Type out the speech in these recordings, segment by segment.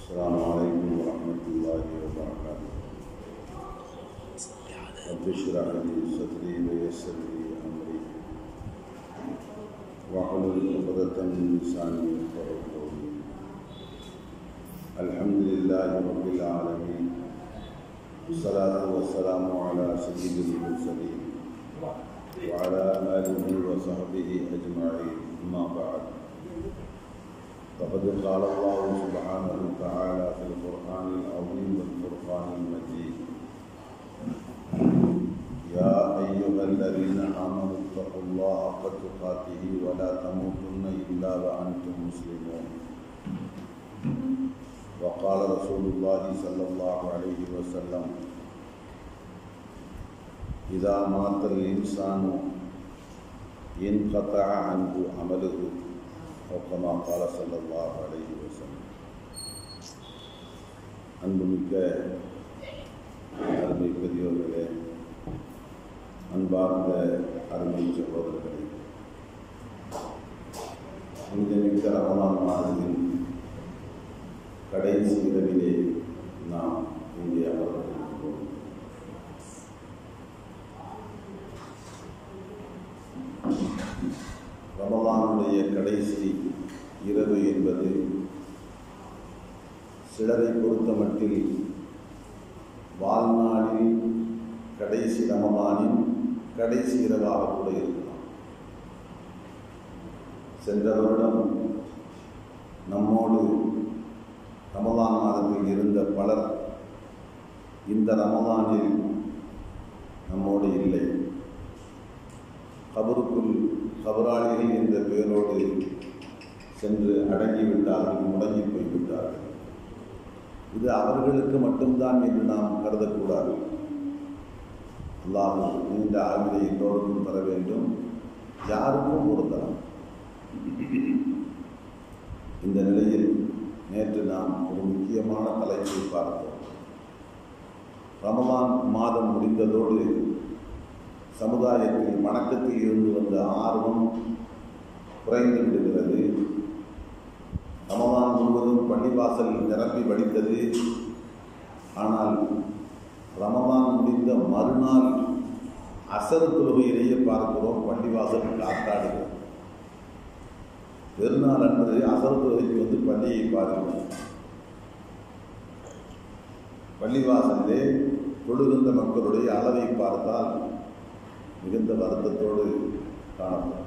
السلام عليكم ورحمة الله وبركاته رب اشرح لي صدري ويسر لي أمري واحلل عقدة من لساني يفقهوا قولي الحمد لله رب العالمين والصلاة والسلام على سيد المرسلين وعلى آله وصحبه أجمعين أما بعد فقد قال الله سبحانه وتعالى في القرآن العظيم والفرقان المجيد يا أيها الذين آمنوا اتقوا الله حق تقاته ولا تموتن إلا وأنتم مسلمون وقال رسول الله صلى الله عليه وسلم إذا مات الإنسان انقطع عنه عمله أو كما قال صلى الله عليه وسلم அன்புமிக்க அருமை பெரியோர்களே அன்பார்ந்த அருமை சகோதரர்களே புனிதமிக்க ரமலான் மாதத்தின் கடைசி இரவிலே நாம் இங்கே அமர்ந்திருக்கிறோம் ரமலானுடைய கடைசி இரவு என்பது சிலரை பொறுத்த மட்டில் வாழ்நாளில் கடைசி ரமலானின் கடைசி இரவாக கூட இருக்கலாம் சென்ற வருடம் நம்மோடு ரமலான் மாதத்தில் இருந்த பலர் இந்த ரமலானில் நம்மோடு இல்லை கபருக்குள் கபராளிகள் என்ற பெயரோடு சென்று அடங்கிவிட்டார்கள் முடங்கி போய்விட்டார்கள் இது அவர்களுக்கு மட்டும்தான் என்று நாம் கருதக்கூடாது அல்லாஹ் நீண்ட ஆயுதை எல்லோருக்கும் தர வேண்டும் யாருக்கும் ஒரு தரம் இந்த நிலையில் நேற்று நாம் ஒரு முக்கியமான தலைப்பை பார்த்தோம் ரமலான் மாதம் முடிந்ததோடு சமுதாயத்தில் வணக்கத்தில் இருந்து வந்த ஆர்வம் குறைந்து விடுகிறது ரமலான் முழுவதும் பள்ளிவாசல் நிரம்பி வடித்தது ஆனால் ரமலான் முடிந்த மறுநாள் அசர் தொழுகையிலேயே பார்க்கிறோம் பள்ளிவாசல் காத்தாடுகிறது பெருநாள் அன்று அசர் தொழுகைக்கு வந்து பள்ளியை பார்க்கிறோம் பள்ளிவாசலிலே தொழுகின்ற மக்களுடைய அளவை பார்த்தால் மிகுந்த வருத்தத்தோடு காணப்படும்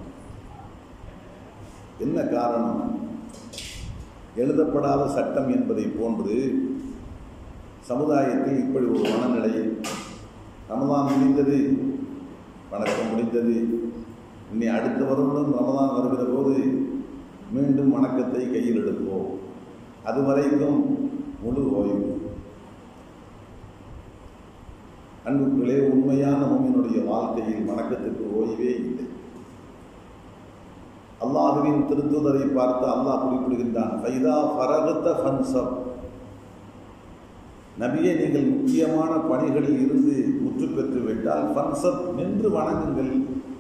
என்ன காரணம் எழுதப்படாத சட்டம் என்பதை போன்று சமுதாயத்தில் இப்படி ஒரு மனநிலை ரமதான் முடிந்தது வணக்கம் முடிந்தது இனி அடுத்த வருடம் ரமதான் வருகிற போது மீண்டும் வணக்கத்தை கையில் எடுப்போம் அதுவரைக்கும் முழு ஓய்வு அன்புக்குள்ளே உண்மையான மூமியினுடைய வாழ்க்கையில் வணக்கத்துக்கு ஓய்வே இல்லை அல்லாஹுவின் திருத்துதரை பார்த்து அல்லாஹ் குறிப்பிடுகின்றான் ஃபைதா ஃபரகத்த ஃபன்சப் நபியை நீங்கள் முக்கியமான பணிகளில் இருந்து முற்று பெற்று விட்டால் ஃபன்சப் நின்று வணங்குங்கள்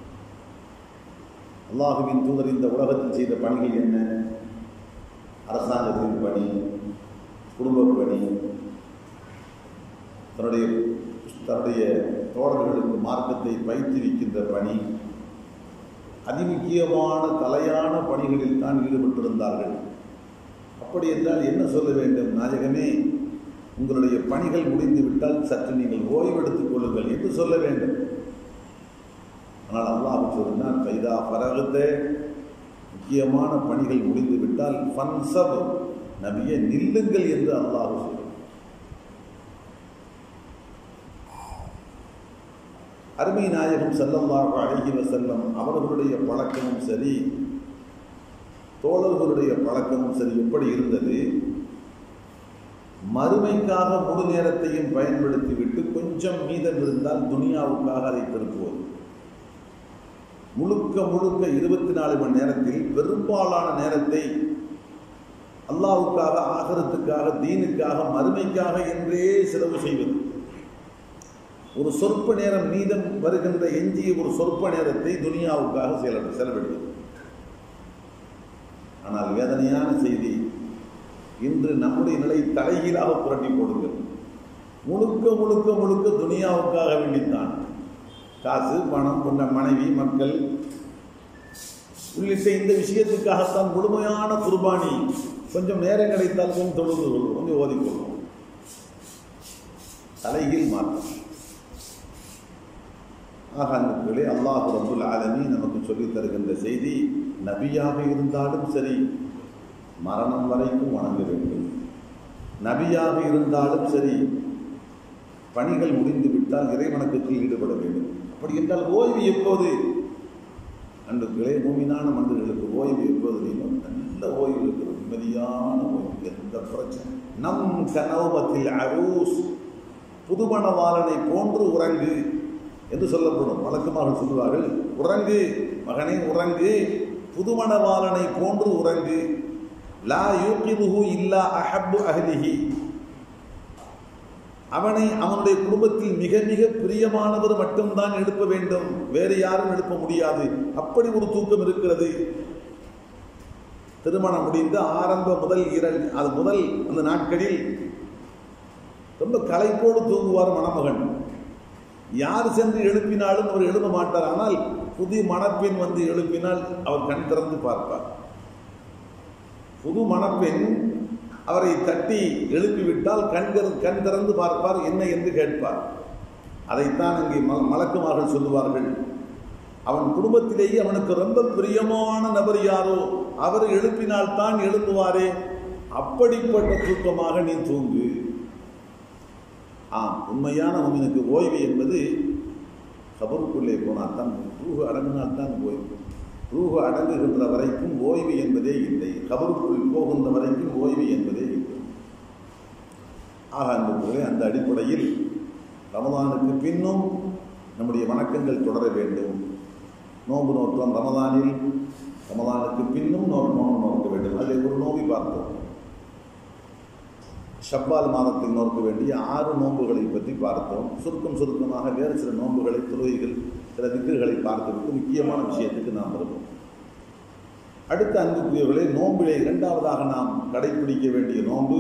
அல்லாஹுவின் தூதர் இந்த உலகத்தில் செய்த பணிகள் என்ன அரசாங்கத்தின் பணி குடும்ப பணி தன்னுடைய தன்னுடைய தோழர்களுக்கு மார்க்கத்தை பயிற்றுவிக்கின்ற பணி அதிமுக்கியமான தலையான பணிகளில் தான் ஈடுபட்டிருந்தார்கள் அப்படி என்றால் என்ன சொல்ல வேண்டும் நாயகமே உங்களுடைய பணிகள் முடிந்து விட்டால் சற்று நீங்கள் ஓய்வெடுத்துக் கொள்ளுங்கள் என்று சொல்ல வேண்டும் ஆனால் அல்லாஹ் சொன்னான் கைதா பரகத்தை முக்கியமான பணிகள் முடிந்து விட்டால் ஃபன்சப் நபிய நில்லுங்கள் என்று அல்லாஹ் சொல்லும் அருமை நாயகம் செல்லல்லாஹு அழகி வசல்லம் அவர்களுடைய பழக்கமும் சரி தோழர்களுடைய பழக்கமும் சரி எப்படி இருந்தது மறுமைக்காக முழு நேரத்தையும் பயன்படுத்திவிட்டு கொஞ்சம் மீதம் இருந்தால் துனியாவுக்காக அதை திருப்புவது முழுக்க முழுக்க இருபத்தி நாலு மணி நேரத்தில் பெரும்பாலான நேரத்தை அல்லாவுக்காக ஆகரத்துக்காக தீனுக்காக மறுமைக்காக என்றே செலவு செய்வது ஒரு சொற்ப நேரம் மீதம் வருகின்ற எஞ்சிய ஒரு சொற்ப நேரத்தை துனியாவுக்காக செலவு செலவிடுவது ஆனால் வேதனையான செய்தி இன்று நம்முடைய நிலை தலைகீழாக புரட்டி போடுங்கள் முழுக்க முழுக்க முழுக்க துனியாவுக்காக வேண்டித்தான் காசு பணம் கொண்ட மனைவி மக்கள் உள்ளிட்ட இந்த விஷயத்துக்காகத்தான் முழுமையான குர்பானி கொஞ்சம் நேரம் கிடைத்தால் கொஞ்சம் தொழுது கொள்வோம் கொஞ்சம் ஓதிக்கொள்வோம் தலைகீழ் மாற்றம் ஆக அன்புகளே அல்லாஹ் ரபுல் ஆலமி நமக்கு சொல்லித் தருகின்ற செய்தி நபியாக இருந்தாலும் சரி மரணம் வரைக்கும் வணங்க வேண்டும் நபியாக இருந்தாலும் சரி பணிகள் முடிந்து விட்டால் இறைவணக்கத்தில் ஈடுபட வேண்டும் அப்படி என்றால் ஓய்வு எப்போது அன்புகளே பூமினான மனிதர்களுக்கு ஓய்வு எப்போது தெரியுமா நல்ல ஓய்வு இருக்கிறது நிம்மதியான ஓய்வு எந்த பிரச்சனை நம் கனவத்தில் அரூஸ் புதுமணவாளனை போன்று உறங்கு என்று சொல்லப்படும் வழக்கமாக சொல்லுவார்கள் உறங்கு மகனே உறங்கு புதுமணவாளனை போன்று உறங்கு லா யூக்கிதுஹு இல்லா அஹப்பு அஹ்லிஹி அவனை அவனுடைய குடும்பத்தில் மிக மிக பிரியமானவர் மட்டும்தான் எழுப்ப வேண்டும் வேறு யாரும் எழுப்ப முடியாது அப்படி ஒரு தூக்கம் இருக்கிறது திருமணம் முடிந்த ஆரம்ப முதல் இரண்டு அது முதல் அந்த நாட்களில் ரொம்ப களைப்போடு தூங்குவார் மணமகன் யார் சென்று எழுப்பினாலும் அவர் எழுப்ப மாட்டார் ஆனால் புது மணப்பெண் வந்து எழுப்பினால் அவர் கண் திறந்து பார்ப்பார் புது மணப்பெண் அவரை தட்டி எழுப்பிவிட்டால் கண்கள் கண் திறந்து பார்ப்பார் என்ன என்று கேட்பார் அதைத்தான் அங்கே ம மலக்குமார்கள் சொல்லுவார்கள் அவன் குடும்பத்திலேயே அவனுக்கு ரொம்ப பிரியமான நபர் யாரோ அவர் எழுப்பினால் தான் எழுப்புவாரே அப்படிப்பட்ட தூக்கமாக நீ தூங்கு ஆம் உண்மையான உமனுக்கு ஓய்வு என்பது கபருக்குள்ளே போனால் தான் ரூஹு அடங்கினால் தான் ஓய்வு ரூஹு அடங்குகின்ற வரைக்கும் ஓய்வு என்பதே இல்லை கபருக்குள் போகின்ற வரைக்கும் ஓய்வு என்பதே இல்லை ஆக அன்புகளே அந்த அடிப்படையில் ரமதானுக்கு பின்னும் நம்முடைய வணக்கங்கள் தொடர வேண்டும் நோன்பு நோற்றோம் ரமதானில் ரமதானுக்கு பின்னும் நோ நோன்பு நோக்க வேண்டும் அதில் ஒரு நோவி பார்த்தோம் ஷப்பால் மாதத்தில் நோக்க வேண்டிய ஆறு நோன்புகளை பற்றி பார்த்தோம் சுருக்கம் சுருக்கமாக வேறு சில நோன்புகளை தொழுகைகள் சில திக்குகளை பார்த்துவிட்டு முக்கியமான விஷயத்துக்கு நாம் வருவோம் அடுத்த அன்புக்குரியவர்களே நோம்பிலே இரண்டாவதாக நாம் கடைபிடிக்க வேண்டிய நோன்பு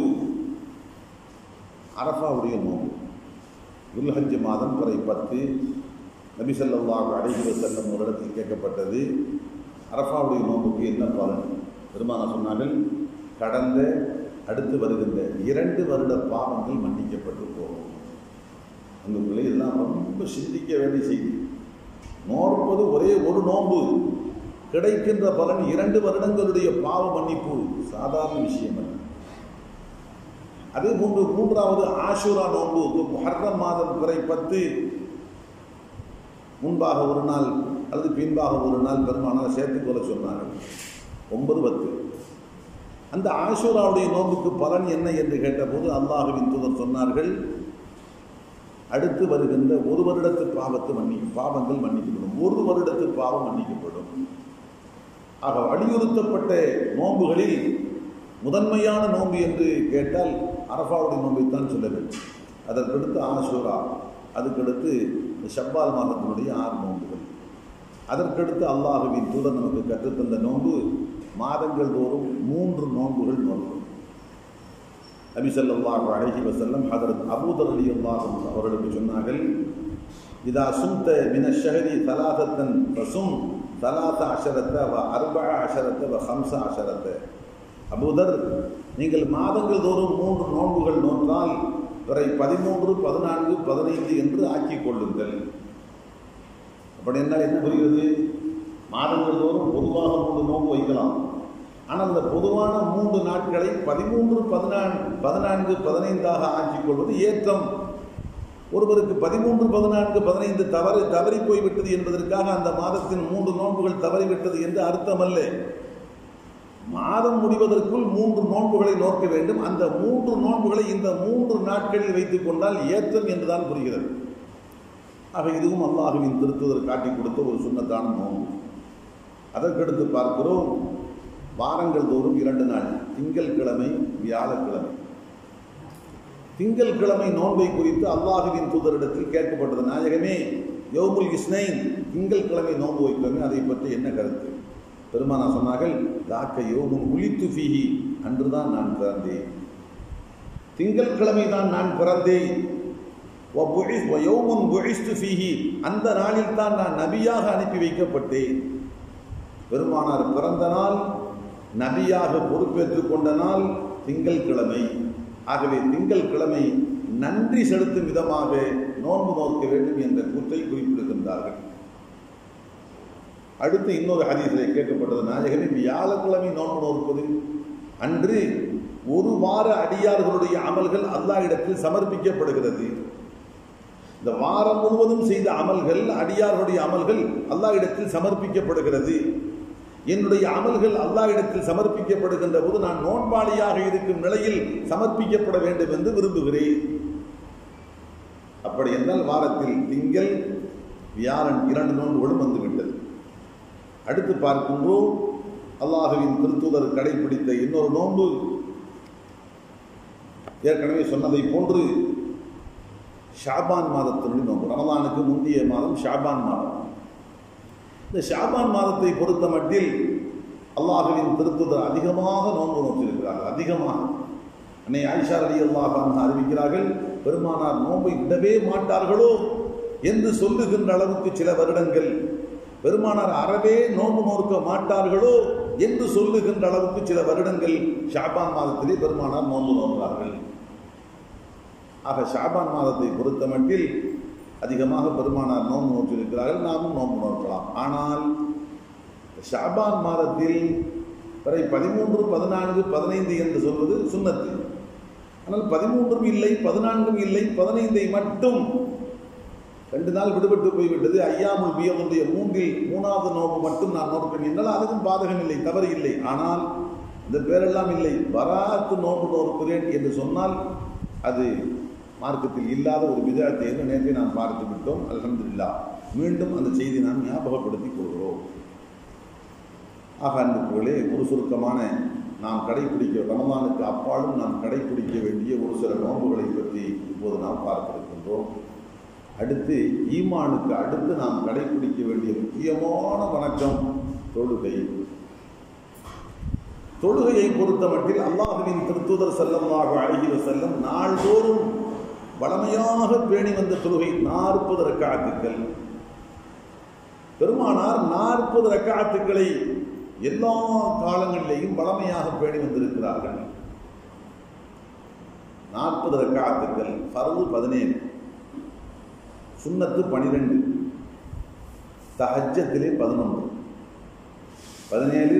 அரஃபாவுடைய நோன்பு துல்ஹஜ் மாதம் பிறை பத்து நபிசல்லாஹ் அடைகிற செல்லும் ஒரு இடத்தில் கேட்கப்பட்டது அரஃபாவுடைய நோன்புக்கு என்ன பலன் பெருமான சொன்னார்கள் கடந்த அடுத்து வருகின்ற இரண்டு வருட பாவங்கள் மன்னிக்கப்பட்டு போகும் அந்த பிள்ளை எல்லாம் ரொம்ப சிந்திக்க வேண்டிய செய்தி நோற்பது ஒரே ஒரு நோன்பு கிடைக்கின்ற பலன் இரண்டு வருடங்களுடைய பாவ மன்னிப்பு சாதாரண விஷயம் அல்ல அதே போன்று மூன்றாவது ஆஷூரா நோன்பு முஹர்ரம் மாதம் பிறை பத்து முன்பாக ஒரு நாள் அல்லது பின்பாக ஒரு நாள் பெருமானால் சேர்த்துக்கொள்ள சொன்னார்கள் ஒன்பது பத்து அந்த ஆஷூராவுடைய நோன்புக்கு பலன் என்ன என்று கேட்டபோது அல்லாஹுவின் தூதர் சொன்னார்கள் அடுத்து வருகின்ற ஒரு வருடத்து பாவத்து மன்னி பாவங்கள் மன்னிக்கப்படும் ஒரு வருடத்து பாவம் மன்னிக்கப்படும் ஆக வலியுறுத்தப்பட்ட நோன்புகளில் முதன்மையான நோன்பு என்று கேட்டால் அரஃபாவுடைய நோன்பைத்தான் சொல்ல வேண்டும் அதற்கடுத்து ஆஷூரா அதுக்கடுத்து ஷப்பால் மாதத்தினுடைய ஆறு நோன்புகள் அதற்கடுத்து அல்லாஹுவின் தூதர் நமக்கு கற்றுத்தந்த நோன்பு மாதங்கள் தோறும் மூன்று நோன்புகள் நோன்பு நபிசல்லாஹு அழகி வசல்லம் ஹதரத் அபூதர் அலி அல்லாஹும் அவர்களுக்கு சொன்னார்கள் இதா சும்த மின ஷஹரி சலாசத்தன் பசும் சலாச அஷரத்த வ அர்பா அஷரத்த வ ஹம்ச அஷரத்த அபூதர் நீங்கள் மாதங்கள் தோறும் மூன்று நோன்புகள் நோன்றால் பிறை பதிமூன்று பதினான்கு பதினைந்து என்று ஆக்கிக் கொள்ளுங்கள் அப்படி என்றால் என்ன புரிகிறது மாதங்கள் தோறும் பொதுவாக மூன்று நோன்பு வைக்கலாம் ஆனால் அந்த பொதுவான மூன்று நாட்களை பதிமூன்று பதினான்கு பதினான்கு பதினைந்தாக ஆக்கிக் கொள்வது ஏற்றம் ஒருவருக்கு பதிமூன்று பதினான்கு பதினைந்து தவறு தவறி போய்விட்டது என்பதற்காக அந்த மாதத்தின் மூன்று நோன்புகள் தவறிவிட்டது என்று அர்த்தமல்ல மாதம் முடிவதற்குள் மூன்று நோன்புகளை நோக்க வேண்டும் அந்த மூன்று நோன்புகளை இந்த மூன்று நாட்களில் வைத்துக் கொண்டால் ஏற்றம் என்றுதான் புரிகிறது ஆக இதுவும் அல்லாஹுவின் திருத்துவதற்கு காட்டி கொடுத்த ஒரு சுண்ணத்தான நோன்பு அதற்கடுத்து பார்க்கிறோம் வாரங்கள் தோறும் இரண்டு நாள் திங்கள் கிழமை வியாழக்கிழமை திங்கள் கிழமை நோன்பை குறித்து அல்லாஹுவின் தூதரிடத்தில் கேட்கப்பட்டது நாயகமே யோமுல் இஸ்னைன் திங்கள் கிழமை நோன்பு வைக்கிறோமே அதை பற்றி என்ன கருத்து பெருமானா சொன்னார்கள் தாக்க யோகும் உளித்து ஃபீஹி அன்றுதான் நான் பிறந்தேன் திங்கட்கிழமை தான் நான் பிறந்தேன் وَبُعِثْ وَيَوْمٌ بُعِثْتُ فِيهِ அந்த நாளில் தான் நான் நபியாக அனுப்பி வைக்கப்பட்டேன் பெருமானார் பிறந்த நாள் நபியாக பொறுப்பேற்றுக் கொண்ட நாள் திங்கள்கிழமை ஆகவே திங்கள்கிழமை நன்றி செலுத்தும் விதமாக நோன்பு நோக்க வேண்டும் என்ற கூற்றை குறிப்பிடுகின்றார்கள் அடுத்து இன்னொரு ஹதீஸிலே கேட்கப்பட்டது நாயகமே வியாழக்கிழமை நோன்பு நோற்பது அன்று ஒரு வார அடியார்களுடைய அமல்கள் அல்லாஹ் இடத்தில் சமர்ப்பிக்கப்படுகிறது இந்த வாரம் முழுவதும் செய்த அமல்கள் அடியார்களுடைய அமல்கள் அல்லாஹ் இடத்தில் சமர்ப்பிக்கப்படுகிறது என்னுடைய அமல்கள் அல்லாஹ் இடத்தில் சமர்ப்பிக்கப்படுகின்ற போது நான் நோன்பாளியாக இருக்கும் நிலையில் சமர்ப்பிக்கப்பட வேண்டும் என்று விரும்புகிறேன் அப்படி என்றால் வாரத்தில் திங்கள் வியாழன் இரண்டு நோன்புகளும் வந்துவிட்டது அடுத்து பார்க்கின்றோம் அல்லாஹுவின் திருத்தூதர் கடைபிடித்த இன்னொரு நோன்பு ஏற்கனவே சொன்னதை போன்று ஷாபான் மாதத்தினுடைய நோன்பு ரமலானுக்கு முந்தைய மாதம் ஷாபான் மாதம் இந்த ஷாபான் மாதத்தை பொறுத்த மட்டில் அல்லாஹுவின் திருத்துதர் அதிகமாக நோன்பு நோக்கியிருக்கிறார்கள் அதிகமாக அன்னை ஆயிஷா அலி அல்லாஹ் அறிவிக்கிறார்கள் பெருமானார் நோன்பை விடவே மாட்டார்களோ என்று சொல்லுகின்ற அளவுக்கு சில வருடங்கள் பெருமானார் அறவே நோன்பு நோக்க மாட்டார்களோ என்று சொல்லுகின்ற அளவுக்கு சில வருடங்கள் ஷாபான் மாதத்திலே பெருமானார் நோன்பு நோக்கிறார்கள் ஆக ஷாபான் மாதத்தை பொறுத்த மட்டில் அதிகமாக பெருமானார் நோன்பு நோக்கியிருக்கிறார்கள் நாமும் நோன்பு நோக்கலாம் ஆனால் ஷாபான் மாதத்தில் வரை பதிமூன்று பதினான்கு பதினைந்து என்று சொல்வது சுண்ணத்து ஆனால் பதிமூன்றும் இல்லை பதினான்கும் இல்லை பதினைந்தை மட்டும் ரெண்டு நாள் விடுபட்டு போய்விட்டது ஐயாமுல் பியமுடைய மூன்றில் மூணாவது நோன்பு மட்டும் நான் நோற்பேன் என்றால் அதுக்கும் பாதகம் இல்லை தவறு இல்லை ஆனால் இந்த பேரெல்லாம் இல்லை வராத்து நோன்பு நோக்கிறேன் என்று சொன்னால் அது மார்க்கத்தில் இல்லாத ஒரு விதத்தை என்று நேற்றை நாம் பார்த்து விட்டோம் அலமதுல்லா மீண்டும் அந்த செய்தி நாம் ஞாபகப்படுத்திக் கொள்கிறோம் ஆக அன்புகளே ஒரு சுருக்கமான நாம் கடைபிடிக்க ரமதானுக்கு அப்பாலும் நாம் கடைபிடிக்க வேண்டிய ஒரு சில நோன்புகளை பற்றி இப்போது நாம் பார்த்திருக்கின்றோம் அடுத்து ஈமானுக்கு அடுத்து நாம் கடைபிடிக்க வேண்டிய முக்கியமான வணக்கம் தொழுகை தொழுகையை பொறுத்த மட்டில் அல்லாஹுவின் திருத்தூதர் செல்லமாக அழகிய செல்லம் நாள்தோறும் வளமையாக பேணி வந்த தொழுகை நாற்பது ரக்காத்துக்கள் பெருமானார் நாற்பது ரக்காத்துக்களை எல்லா காலங்களிலேயும் வளமையாக பேணி வந்திருக்கிறார்கள் நாற்பது ரக்காத்துக்கள் பரவு பதினேழு சுண்ணத்து பனிரெண்டு தஹஜத்திலே பதினொன்று பதினேழு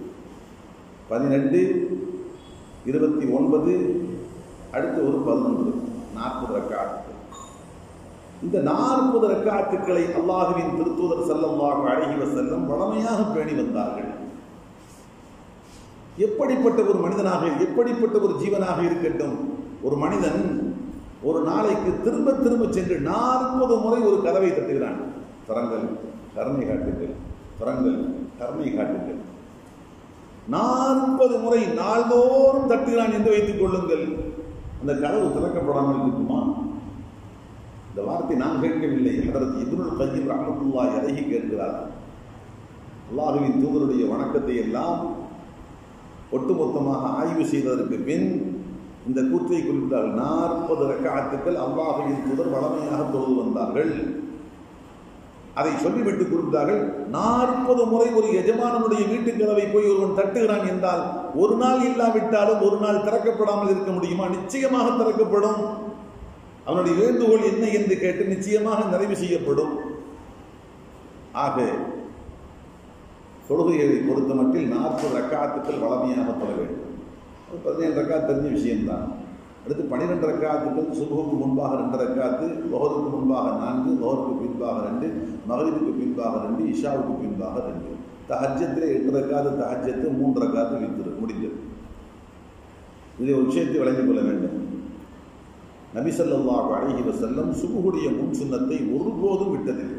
பதினெட்டு இருபத்தி ஒன்பது அடுத்து ஒரு பதினொன்று நாற்பது ரக்காத்துக்கள் இந்த நாற்பது ரக்காத்துக்களை அல்லாஹுவின் திருத்தூதர் செல்லமாக அழகிவ செல்லம் வளமையாக பேணி வந்தார்கள் எப்படிப்பட்ட ஒரு மனிதனாக எப்படிப்பட்ட ஒரு ஜீவனாக இருக்கட்டும் ஒரு மனிதன் ஒரு நாளைக்கு திரும்ப திரும்ப சென்று நாற்பது முறை ஒரு கதவை தட்டுகிறான் திறங்கள் கருணை காட்டுங்கள் திறங்கள் கருணை காட்டுங்கள் நாற்பது முறை நாள்தோறும் தட்டுகிறான் என்று வைத்துக் கொள்ளுங்கள் அந்த கதவு திறக்கப்படாமல் இருக்குமா இந்த வார்த்தை நான் கேட்கவில்லை அதற்கு இப்னுல் கையில் ரஹமத்துல்லா இறகி கேட்கிறார் அல்லாஹுவின் தூதருடைய வணக்கத்தை எல்லாம் ஒட்டுமொத்தமாக ஆய்வு செய்ததற்கு பின் இந்த கூற்றை குறிப்பிட்டார்கள் நாற்பது ரக்காத்துக்கள் அல்லாஹுவின் தூதர் வளமையாக தொழுது வந்தார்கள் அதை சொல்லிவிட்டு குறிப்பிட்டார்கள் நாற்பது முறை ஒரு எஜமானனுடைய வீட்டு கதவை போய் ஒருவன் தட்டுகிறான் என்றால் ஒரு நாள் இல்லாவிட்டாலும் ஒரு நாள் திறக்கப்படாமல் இருக்க முடியுமா நிச்சயமாக திறக்கப்படும் அவனுடைய வேண்டுகோள் என்ன என்று கேட்டு நிச்சயமாக நிறைவு செய்யப்படும் ஆக தொழுகையை பொறுத்த மட்டில் நாற்பது ரக்காத்துக்கள் வளமையாக தொழ வேண்டும் அது பதினேழு ரக்கா தெரிஞ்ச விஷயம்தான் அடுத்து பன்னிரெண்டு ரக்காத்துக்கள் சுபுக்கு முன்பாக ரெண்டு ரக்காத்து லோகருக்கு முன்பாக நான்கு லோகருக்கு பின்பாக ரெண்டு மகரிபுக்கு பின்பாக ரெண்டு இஷாவுக்கு பின்பாக ரெண்டு தஹஜத்திலே எட்டு ரக்காத்து தஹஜத்து மூன்று ரக்காத்து வித்துரு முடிஞ்சது இதை ஒரு விஷயத்தை விளங்கிக் கொள்ள வேண்டும் நபிசல்லாஹு அழகி வசல்லம் சுபுகுடைய முன் சுண்ணத்தை ஒருபோதும் விட்டதில்லை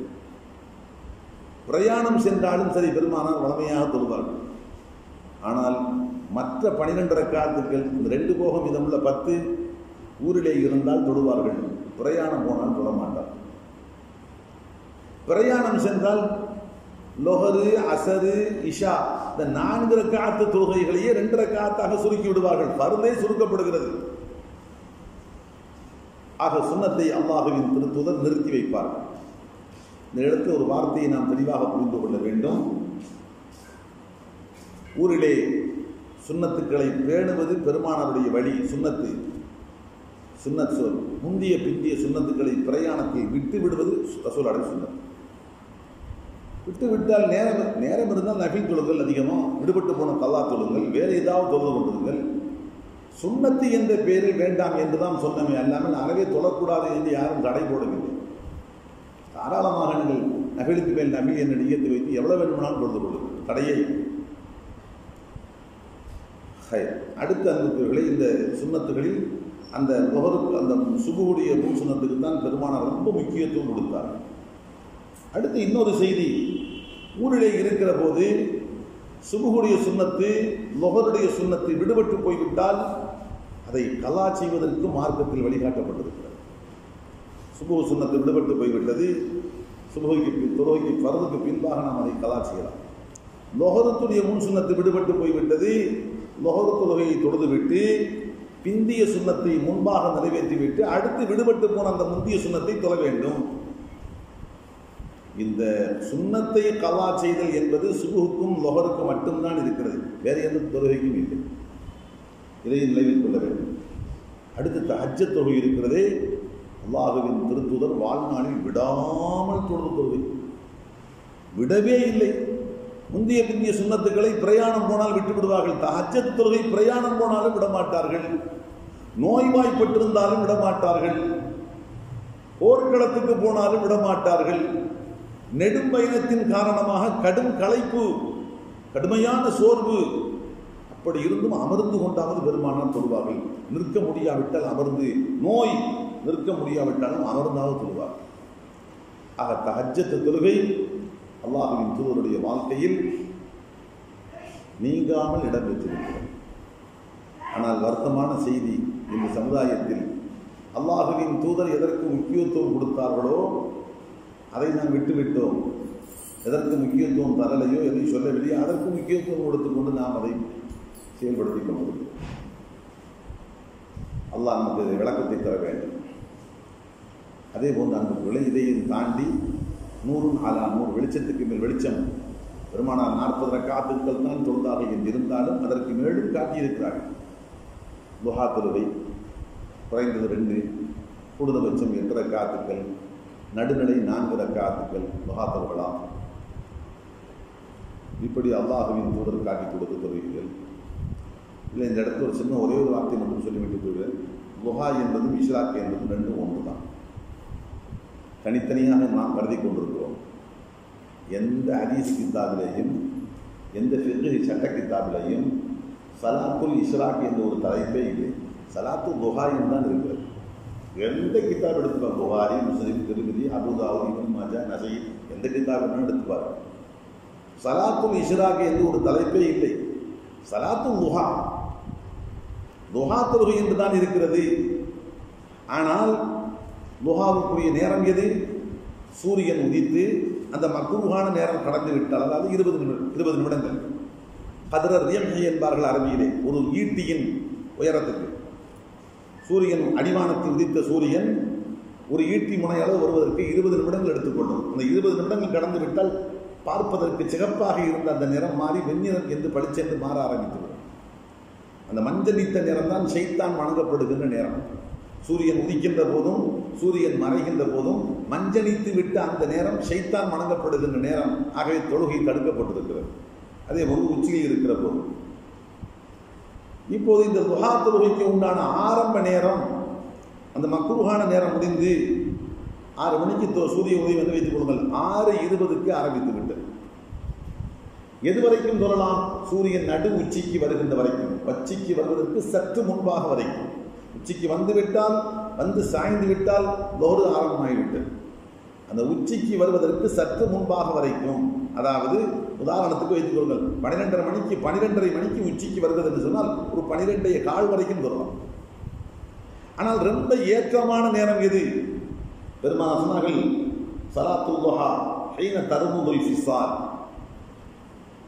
பிரயாணம் சென்றாலும் சரி பெருமானார் வளமையாக தொழுவார்கள் ஆனால் மற்ற பனிரெண்டு ரக்காத்துக்கள் இந்த ரெண்டு போகம் இதமுள்ள பத்து ஊரிலே இருந்தால் தொழுவார்கள் பிரயாணம் போனால் தொழ மாட்டார் பிரயாணம் சென்றால் லொஹரு அசரு இஷா இந்த நான்கு ரக்காத்து தொழுகைகளையே ரெண்டு ரக்காத்தாக சுருக்கி விடுவார்கள் பருந்தே சுருக்கப்படுகிறது ஆக சுண்ணத்தை அல்லாஹுவின் திருத்துதர் நிறுத்தி வைப்பார்கள் இந்த இடத்துல ஒரு வார்த்தையை நாம் தெளிவாக புரிந்து கொள்ள வேண்டும் ஊரிலே சுண்ணத்துக்களை பேணுவது பெருமானாருடைய வழி சுண்ணத்து சுன்னத் சொல் முந்திய பிந்திய சுண்ணத்துக்களை பிரயாணத்தை விட்டு விடுவது ரசூலாடைய சுண்ணத் விட்டு விட்டால் நேரம் நேரம் இருந்தால் நபில் தொழுங்கள் அதிகமாக விடுபட்டு போன கல்லா தொழுங்கள் வேறு ஏதாவது தொழுது கொண்டிருங்கள் சுண்ணத்து என்ற பேரில் வேண்டாம் என்று தான் சொன்னமே அல்லாமல் அறவே தொழக்கூடாது என்று யாரும் தடை போடவில்லை தாராளமாக நீங்கள் நபிலுக்கு மேல் நபி என்ற நியத்தை வைத்து எவ்வளவு வேண்டுமானாலும் தொழுது கொள்ளுங்கள் தடையே ஹை அடுத்த அன்புக்குகளை இந்த சுண்ணத்துகளில் அந்த நுகருக்கு அந்த சுபுடைய முன் சுண்ணத்துக்கு தான் பெருமானார் ரொம்ப முக்கியத்துவம் கொடுத்தார் அடுத்து இன்னொரு செய்தி ஊரிலே இருக்கிற போது சுபுகுடைய சுண்ணத்து நுகருடைய சுண்ணத்து விடுபட்டு போய்விட்டால் அதை கலா செய்வதற்கு மார்க்கத்தில் வழிகாட்டப்பட்டிருக்கிறது சுபுகு சுண்ணத்து விடுபட்டு போய்விட்டது சுபுகைக்கு பின் துறவைக்கு பரதுக்கு பின்பாக நாம் அதை கலா செய்யலாம் லொஹரத்துடைய முன் சுண்ணத்து விடுபட்டு போய்விட்டது லொஹரு தொழுகையை தொழுதுவிட்டு பிந்திய சுண்ணத்தை முன்பாக நிறைவேற்றிவிட்டு அடுத்து விடுபட்டு போன அந்த முந்திய சுண்ணத்தை தொழ வேண்டும் இந்த சுண்ணத்தை கலா செய்தல் என்பது சுபுகுக்கும் லொஹருக்கும் மட்டும்தான் இருக்கிறது வேறு எந்த தொழுகைக்கும் இல்லை இதை நினைவில் கொள்ள வேண்டும் அடுத்து ஹஜ்ஜ தொகை இருக்கிறதே அல்லாஹுவின் திருத்துதர் வாழ்நாளில் விடாமல் தொழுது தொழுகை விடவே இல்லை முந்தைய பிந்திய சுண்ணத்துக்களை பிரயாணம் போனால் விட்டு விடுவார்கள் தஹஜத் தொழுகை பிரயாணம் போனாலும் விடமாட்டார்கள் நோய்வாய்ப்பட்டிருந்தாலும் விடமாட்டார்கள் போர்க்களத்துக்கு போனாலும் விடமாட்டார்கள் நெடும் பயணத்தின் காரணமாக கடும் களைப்பு கடுமையான சோர்வு அப்படி இருந்தும் அமர்ந்து கொண்டாவது பெருமானால் தொழுவார்கள் நிற்க முடியாவிட்டால் அமர்ந்து நோய் நிற்க முடியாவிட்டாலும் அமர்ந்தாவது தொழுவார் ஆக தஹஜத்து தொழுகை அல்லாஹுவின் தூதருடைய வாழ்க்கையில் நீங்காமல் இடம்பெற்றிருக்கிறது ஆனால் வருத்தமான செய்தி இந்த சமுதாயத்தில் அல்லாஹுவின் தூதர் எதற்கு முக்கியத்துவம் கொடுத்தார்களோ அதை நாம் விட்டுவிட்டோம் எதற்கு முக்கியத்துவம் தரலையோ எதை சொல்லவில்லையோ அதற்கு முக்கியத்துவம் கொடுத்துக்கொண்டு நாம் அதை செயல்படுத்திக் கொண்டிருக்கிறோம் அல்லாஹ் நமக்கு இதை விளக்கத்தை தர வேண்டும் அதே போன்று அன்புக்குள்ளே இதையும் தாண்டி நூறு ஆலா நூறு வெளிச்சத்துக்கு மேல் வெளிச்சம் பெருமானார் நாற்பது ரக்காத்துக்கள் தான் தொழுதாக என்றிருந்தாலும் அதற்கு மேலும் காட்டியிருக்கிறார்கள் துஹா தொழுகை குறைந்தது ரெண்டு கூடுதபட்சம் எட்டு ரக்காத்துக்கள் நடுநிலை நான்கு ரக்காத்துக்கள் துஹா தொழுகலாம் இப்படி அல்லாஹுவின் தூதர் காட்டி கொடுத்த தொழுகைகள் இல்லை இந்த இடத்துல ஒரு சின்ன ஒரே ஒரு வார்த்தை மட்டும் சொல்லிவிட்டு போயிடுவேன் குஹா என்பதும் இஷ்ராக் என்பதும் ரெண்டும் ஒன்று தான் தனித்தனியாக நாம் கருதி கொண்டிருக்கிறோம் எந்த ஹதீஸ் கித்தாபிலையும் எந்த ஃபிqh சட்ட கித்தாபிலையும் சலாத்துல் இஸ்ராக் என்ற ஒரு தலைப்பே இல்லை சலாத்து புகாரின்னு தான் இருக்கிறது எந்த கித்தாப் எடுத்துப்பார் புகாரி முஸ்லிம் திருமதி அபுதாவு இவன் மாஜா நசை எந்த கித்தாப் வேணாலும் எடுத்துப்பார் சலாத்துல் இஸ்ராக் என்று ஒரு தலைப்பே இல்லை சலாத்துல் துஹா துஹா தொழுகை என்று தான் இருக்கிறது ஆனால் துஹாவுக்குரிய நேரம் எது சூரியன் உதித்து அந்த மக்குருகான நேரம் கடந்து விட்டால் அதாவது இருபது நிமிடம் இருபது நிமிடங்கள் கதிரர் ரியம்ஹி என்பார்கள் அரபியிலே ஒரு ஈட்டியின் உயரத்துக்கு சூரியன் அடிவானத்தில் உதித்த சூரியன் ஒரு ஈட்டி முனையளவு வருவதற்கு இருபது நிமிடங்கள் எடுத்துக்கொள்ளும் அந்த இருபது நிமிடங்கள் கடந்து விட்டால் பார்ப்பதற்கு சிகப்பாக இருந்த அந்த நிறம் மாறி வெண்ணிறம் என்று பளிச்சென்று மாற ஆரம்பித்துவிடும் அந்த மஞ்சளித்த நிறம் தான் ஷைத்தான் வணங்கப்படுகின்ற நேரம் சூரியன் உதிக்கின்ற போதும் சூரியன் மறைகின்ற போதும் மஞ்சளித்து விட்ட அந்த நேரம் ஷைத்தான் வணங்கப்படுகின்ற நேரம் ஆகவே தொழுகை தடுக்கப்பட்டிருக்கிறது அதே போது உச்சியில் இருக்கிற போது இப்போது இந்த துஹா தொழுகைக்கு உண்டான ஆரம்ப நேரம் அந்த மக்குருகான நேரம் முடிந்து ஆறு மணிக்கு தொ- சூரிய உதயம் வந்து வைத்துக் கொள்ளுங்கள் ஆறு இருபதுக்கு ஆரம்பித்து விட்டது எது வரைக்கும் தொழலாம் சூரியன் நடு உச்சிக்கு வருகின்ற வரைக்கும் உச்சிக்கு வருவதற்கு சற்று முன்பாக வரைக்கும் உச்சிக்கு வந்து விட்டால் வந்து சாய்ந்து விட்டால் லோடு ஆரம்பமாகிவிட்டது அந்த உச்சிக்கு வருவதற்கு சற்று முன்பாக வரைக்கும் அதாவது உதாரணத்துக்கு வைத்துக் கொள்ளுங்கள் பன்னிரெண்டரை மணிக்கு பன்னிரெண்டரை மணிக்கு உச்சிக்கு வருகிறது என்று சொன்னால் ஒரு பன்னிரெண்டைய கால் வரைக்கும் சொல்லலாம் ஆனால் ரொம்ப ஏற்றமான நேரம் எது பெருமாள் சொன்னார்கள் சலாத்துல்லஹா ஹைன தருமுதுல் ஃபிசால்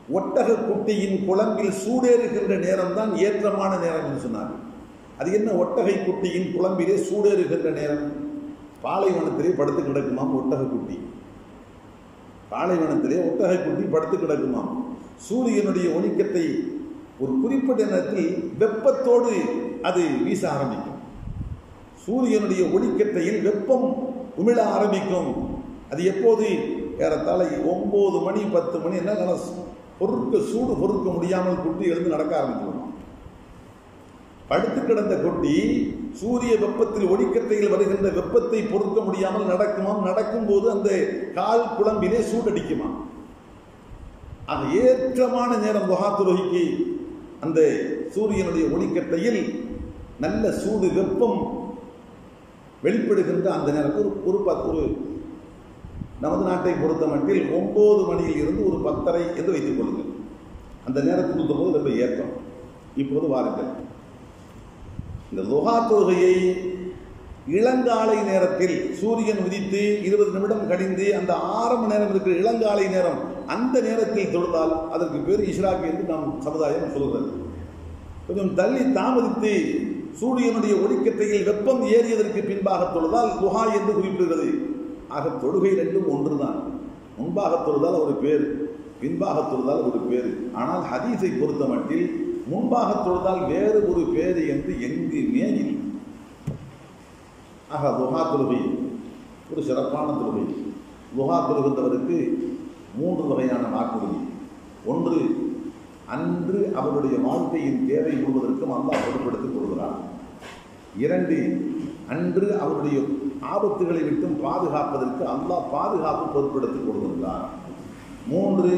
ஒட்டக குட்டியின் குழம்பில் சூடேறுகின்ற நேரம் தான் ஏற்றமான நேரம் என்று சொன்னார் அது என்ன ஒட்டகை குட்டியின் குழம்பிலே சூடேறுகின்ற நேரம் பாலைவனத்திலே படுத்து கிடக்குமாம் ஒட்டக குட்டி பாலைவனத்திலே ஒட்டகை குட்டி படுத்து கிடக்குமாம் சூரியனுடைய ஒளிக்கத்தை ஒரு குறிப்பிட்ட நேரத்தில் வெப்பத்தோடு அது வீச ஆரம்பிக்கும் சூரியனுடைய ஒளிக்கட்டையில் வெப்பம் உமிழ ஆரம்பிக்கும் அது எப்போது ஏறத்தாழ ஒன்பது மணி பத்து மணி என்ன பொறுக்க சூடு பொறுக்க முடியாமல் குட்டி எழுந்து நடக்க ஆரம்பிக்கும் படுத்து கிடந்த குட்டி சூரிய வெப்பத்தில் ஒளிக்கட்டையில் வருகின்ற வெப்பத்தை பொறுக்க முடியாமல் நடக்குமாம் நடக்கும்போது அந்த கால் குழம்பிலே சூடடிக்குமா அது ஏற்றமான நேரம் துகாத்துரோகிக்கு அந்த சூரியனுடைய ஒளிக்கட்டையில் நல்ல சூடு வெப்பம் வெளிப்படுகின்ற அந்த நேரம் ஒரு ஒரு பத்து ஒரு நமது நாட்டை பொறுத்த மட்டில் ஒன்பது மணியில் இருந்து ஒரு பத்தரை என்று வைத்துக் கொள்ளுங்கள் அந்த நேரத்துக்கு போது ரொம்ப ஏற்றம் இப்போது வாருங்கள் இந்த லுகா தொழுகையை இளங்காலை நேரத்தில் சூரியன் உதித்து இருபது நிமிடம் கழிந்து அந்த ஆரம்ப நேரம் இருக்கிற இளங்காலை நேரம் அந்த நேரத்தில் தொழுதால் அதற்கு பேர் இஷ்ராக் என்று நாம் சமுதாயம் சொல்கிறது கொஞ்சம் தள்ளி தாமதித்து சூரியனுடைய ஒளிக்கட்டையில் வெப்பம் ஏறியதற்கு பின்பாக தொழுதால் குஹா என்று குறிப்பிடுகிறது ஆக தொழுகை ரெண்டும் ஒன்றுதான் முன்பாக தொழுதால் ஒரு பேர் பின்பாக தொழுதால் ஒரு பேர் ஆனால் ஹதீஸை பொறுத்த மட்டில் முன்பாக தொழுதால் வேறு ஒரு பேர் என்று எங்குமே இல்லை ஆக துஹா தொழுகை ஒரு சிறப்பான தொழுகை துஹா தொழுகின்றவருக்கு மூன்று வகையான வாக்குறுதி ஒன்று அன்று அவருடைய வாழ்க்கையின் தேவை முழுவதற்கும் அல்லாஹ் பொறுப்பெடுத்துக் கொள்கிறார் இரண்டு அன்று அவருடைய ஆபத்துகளை விட்டும் பாதுகாப்பதற்கு அல்லாஹ் பாதுகாப்பு பொறுப்பெடுத்துக் கொள்கின்றார் மூன்று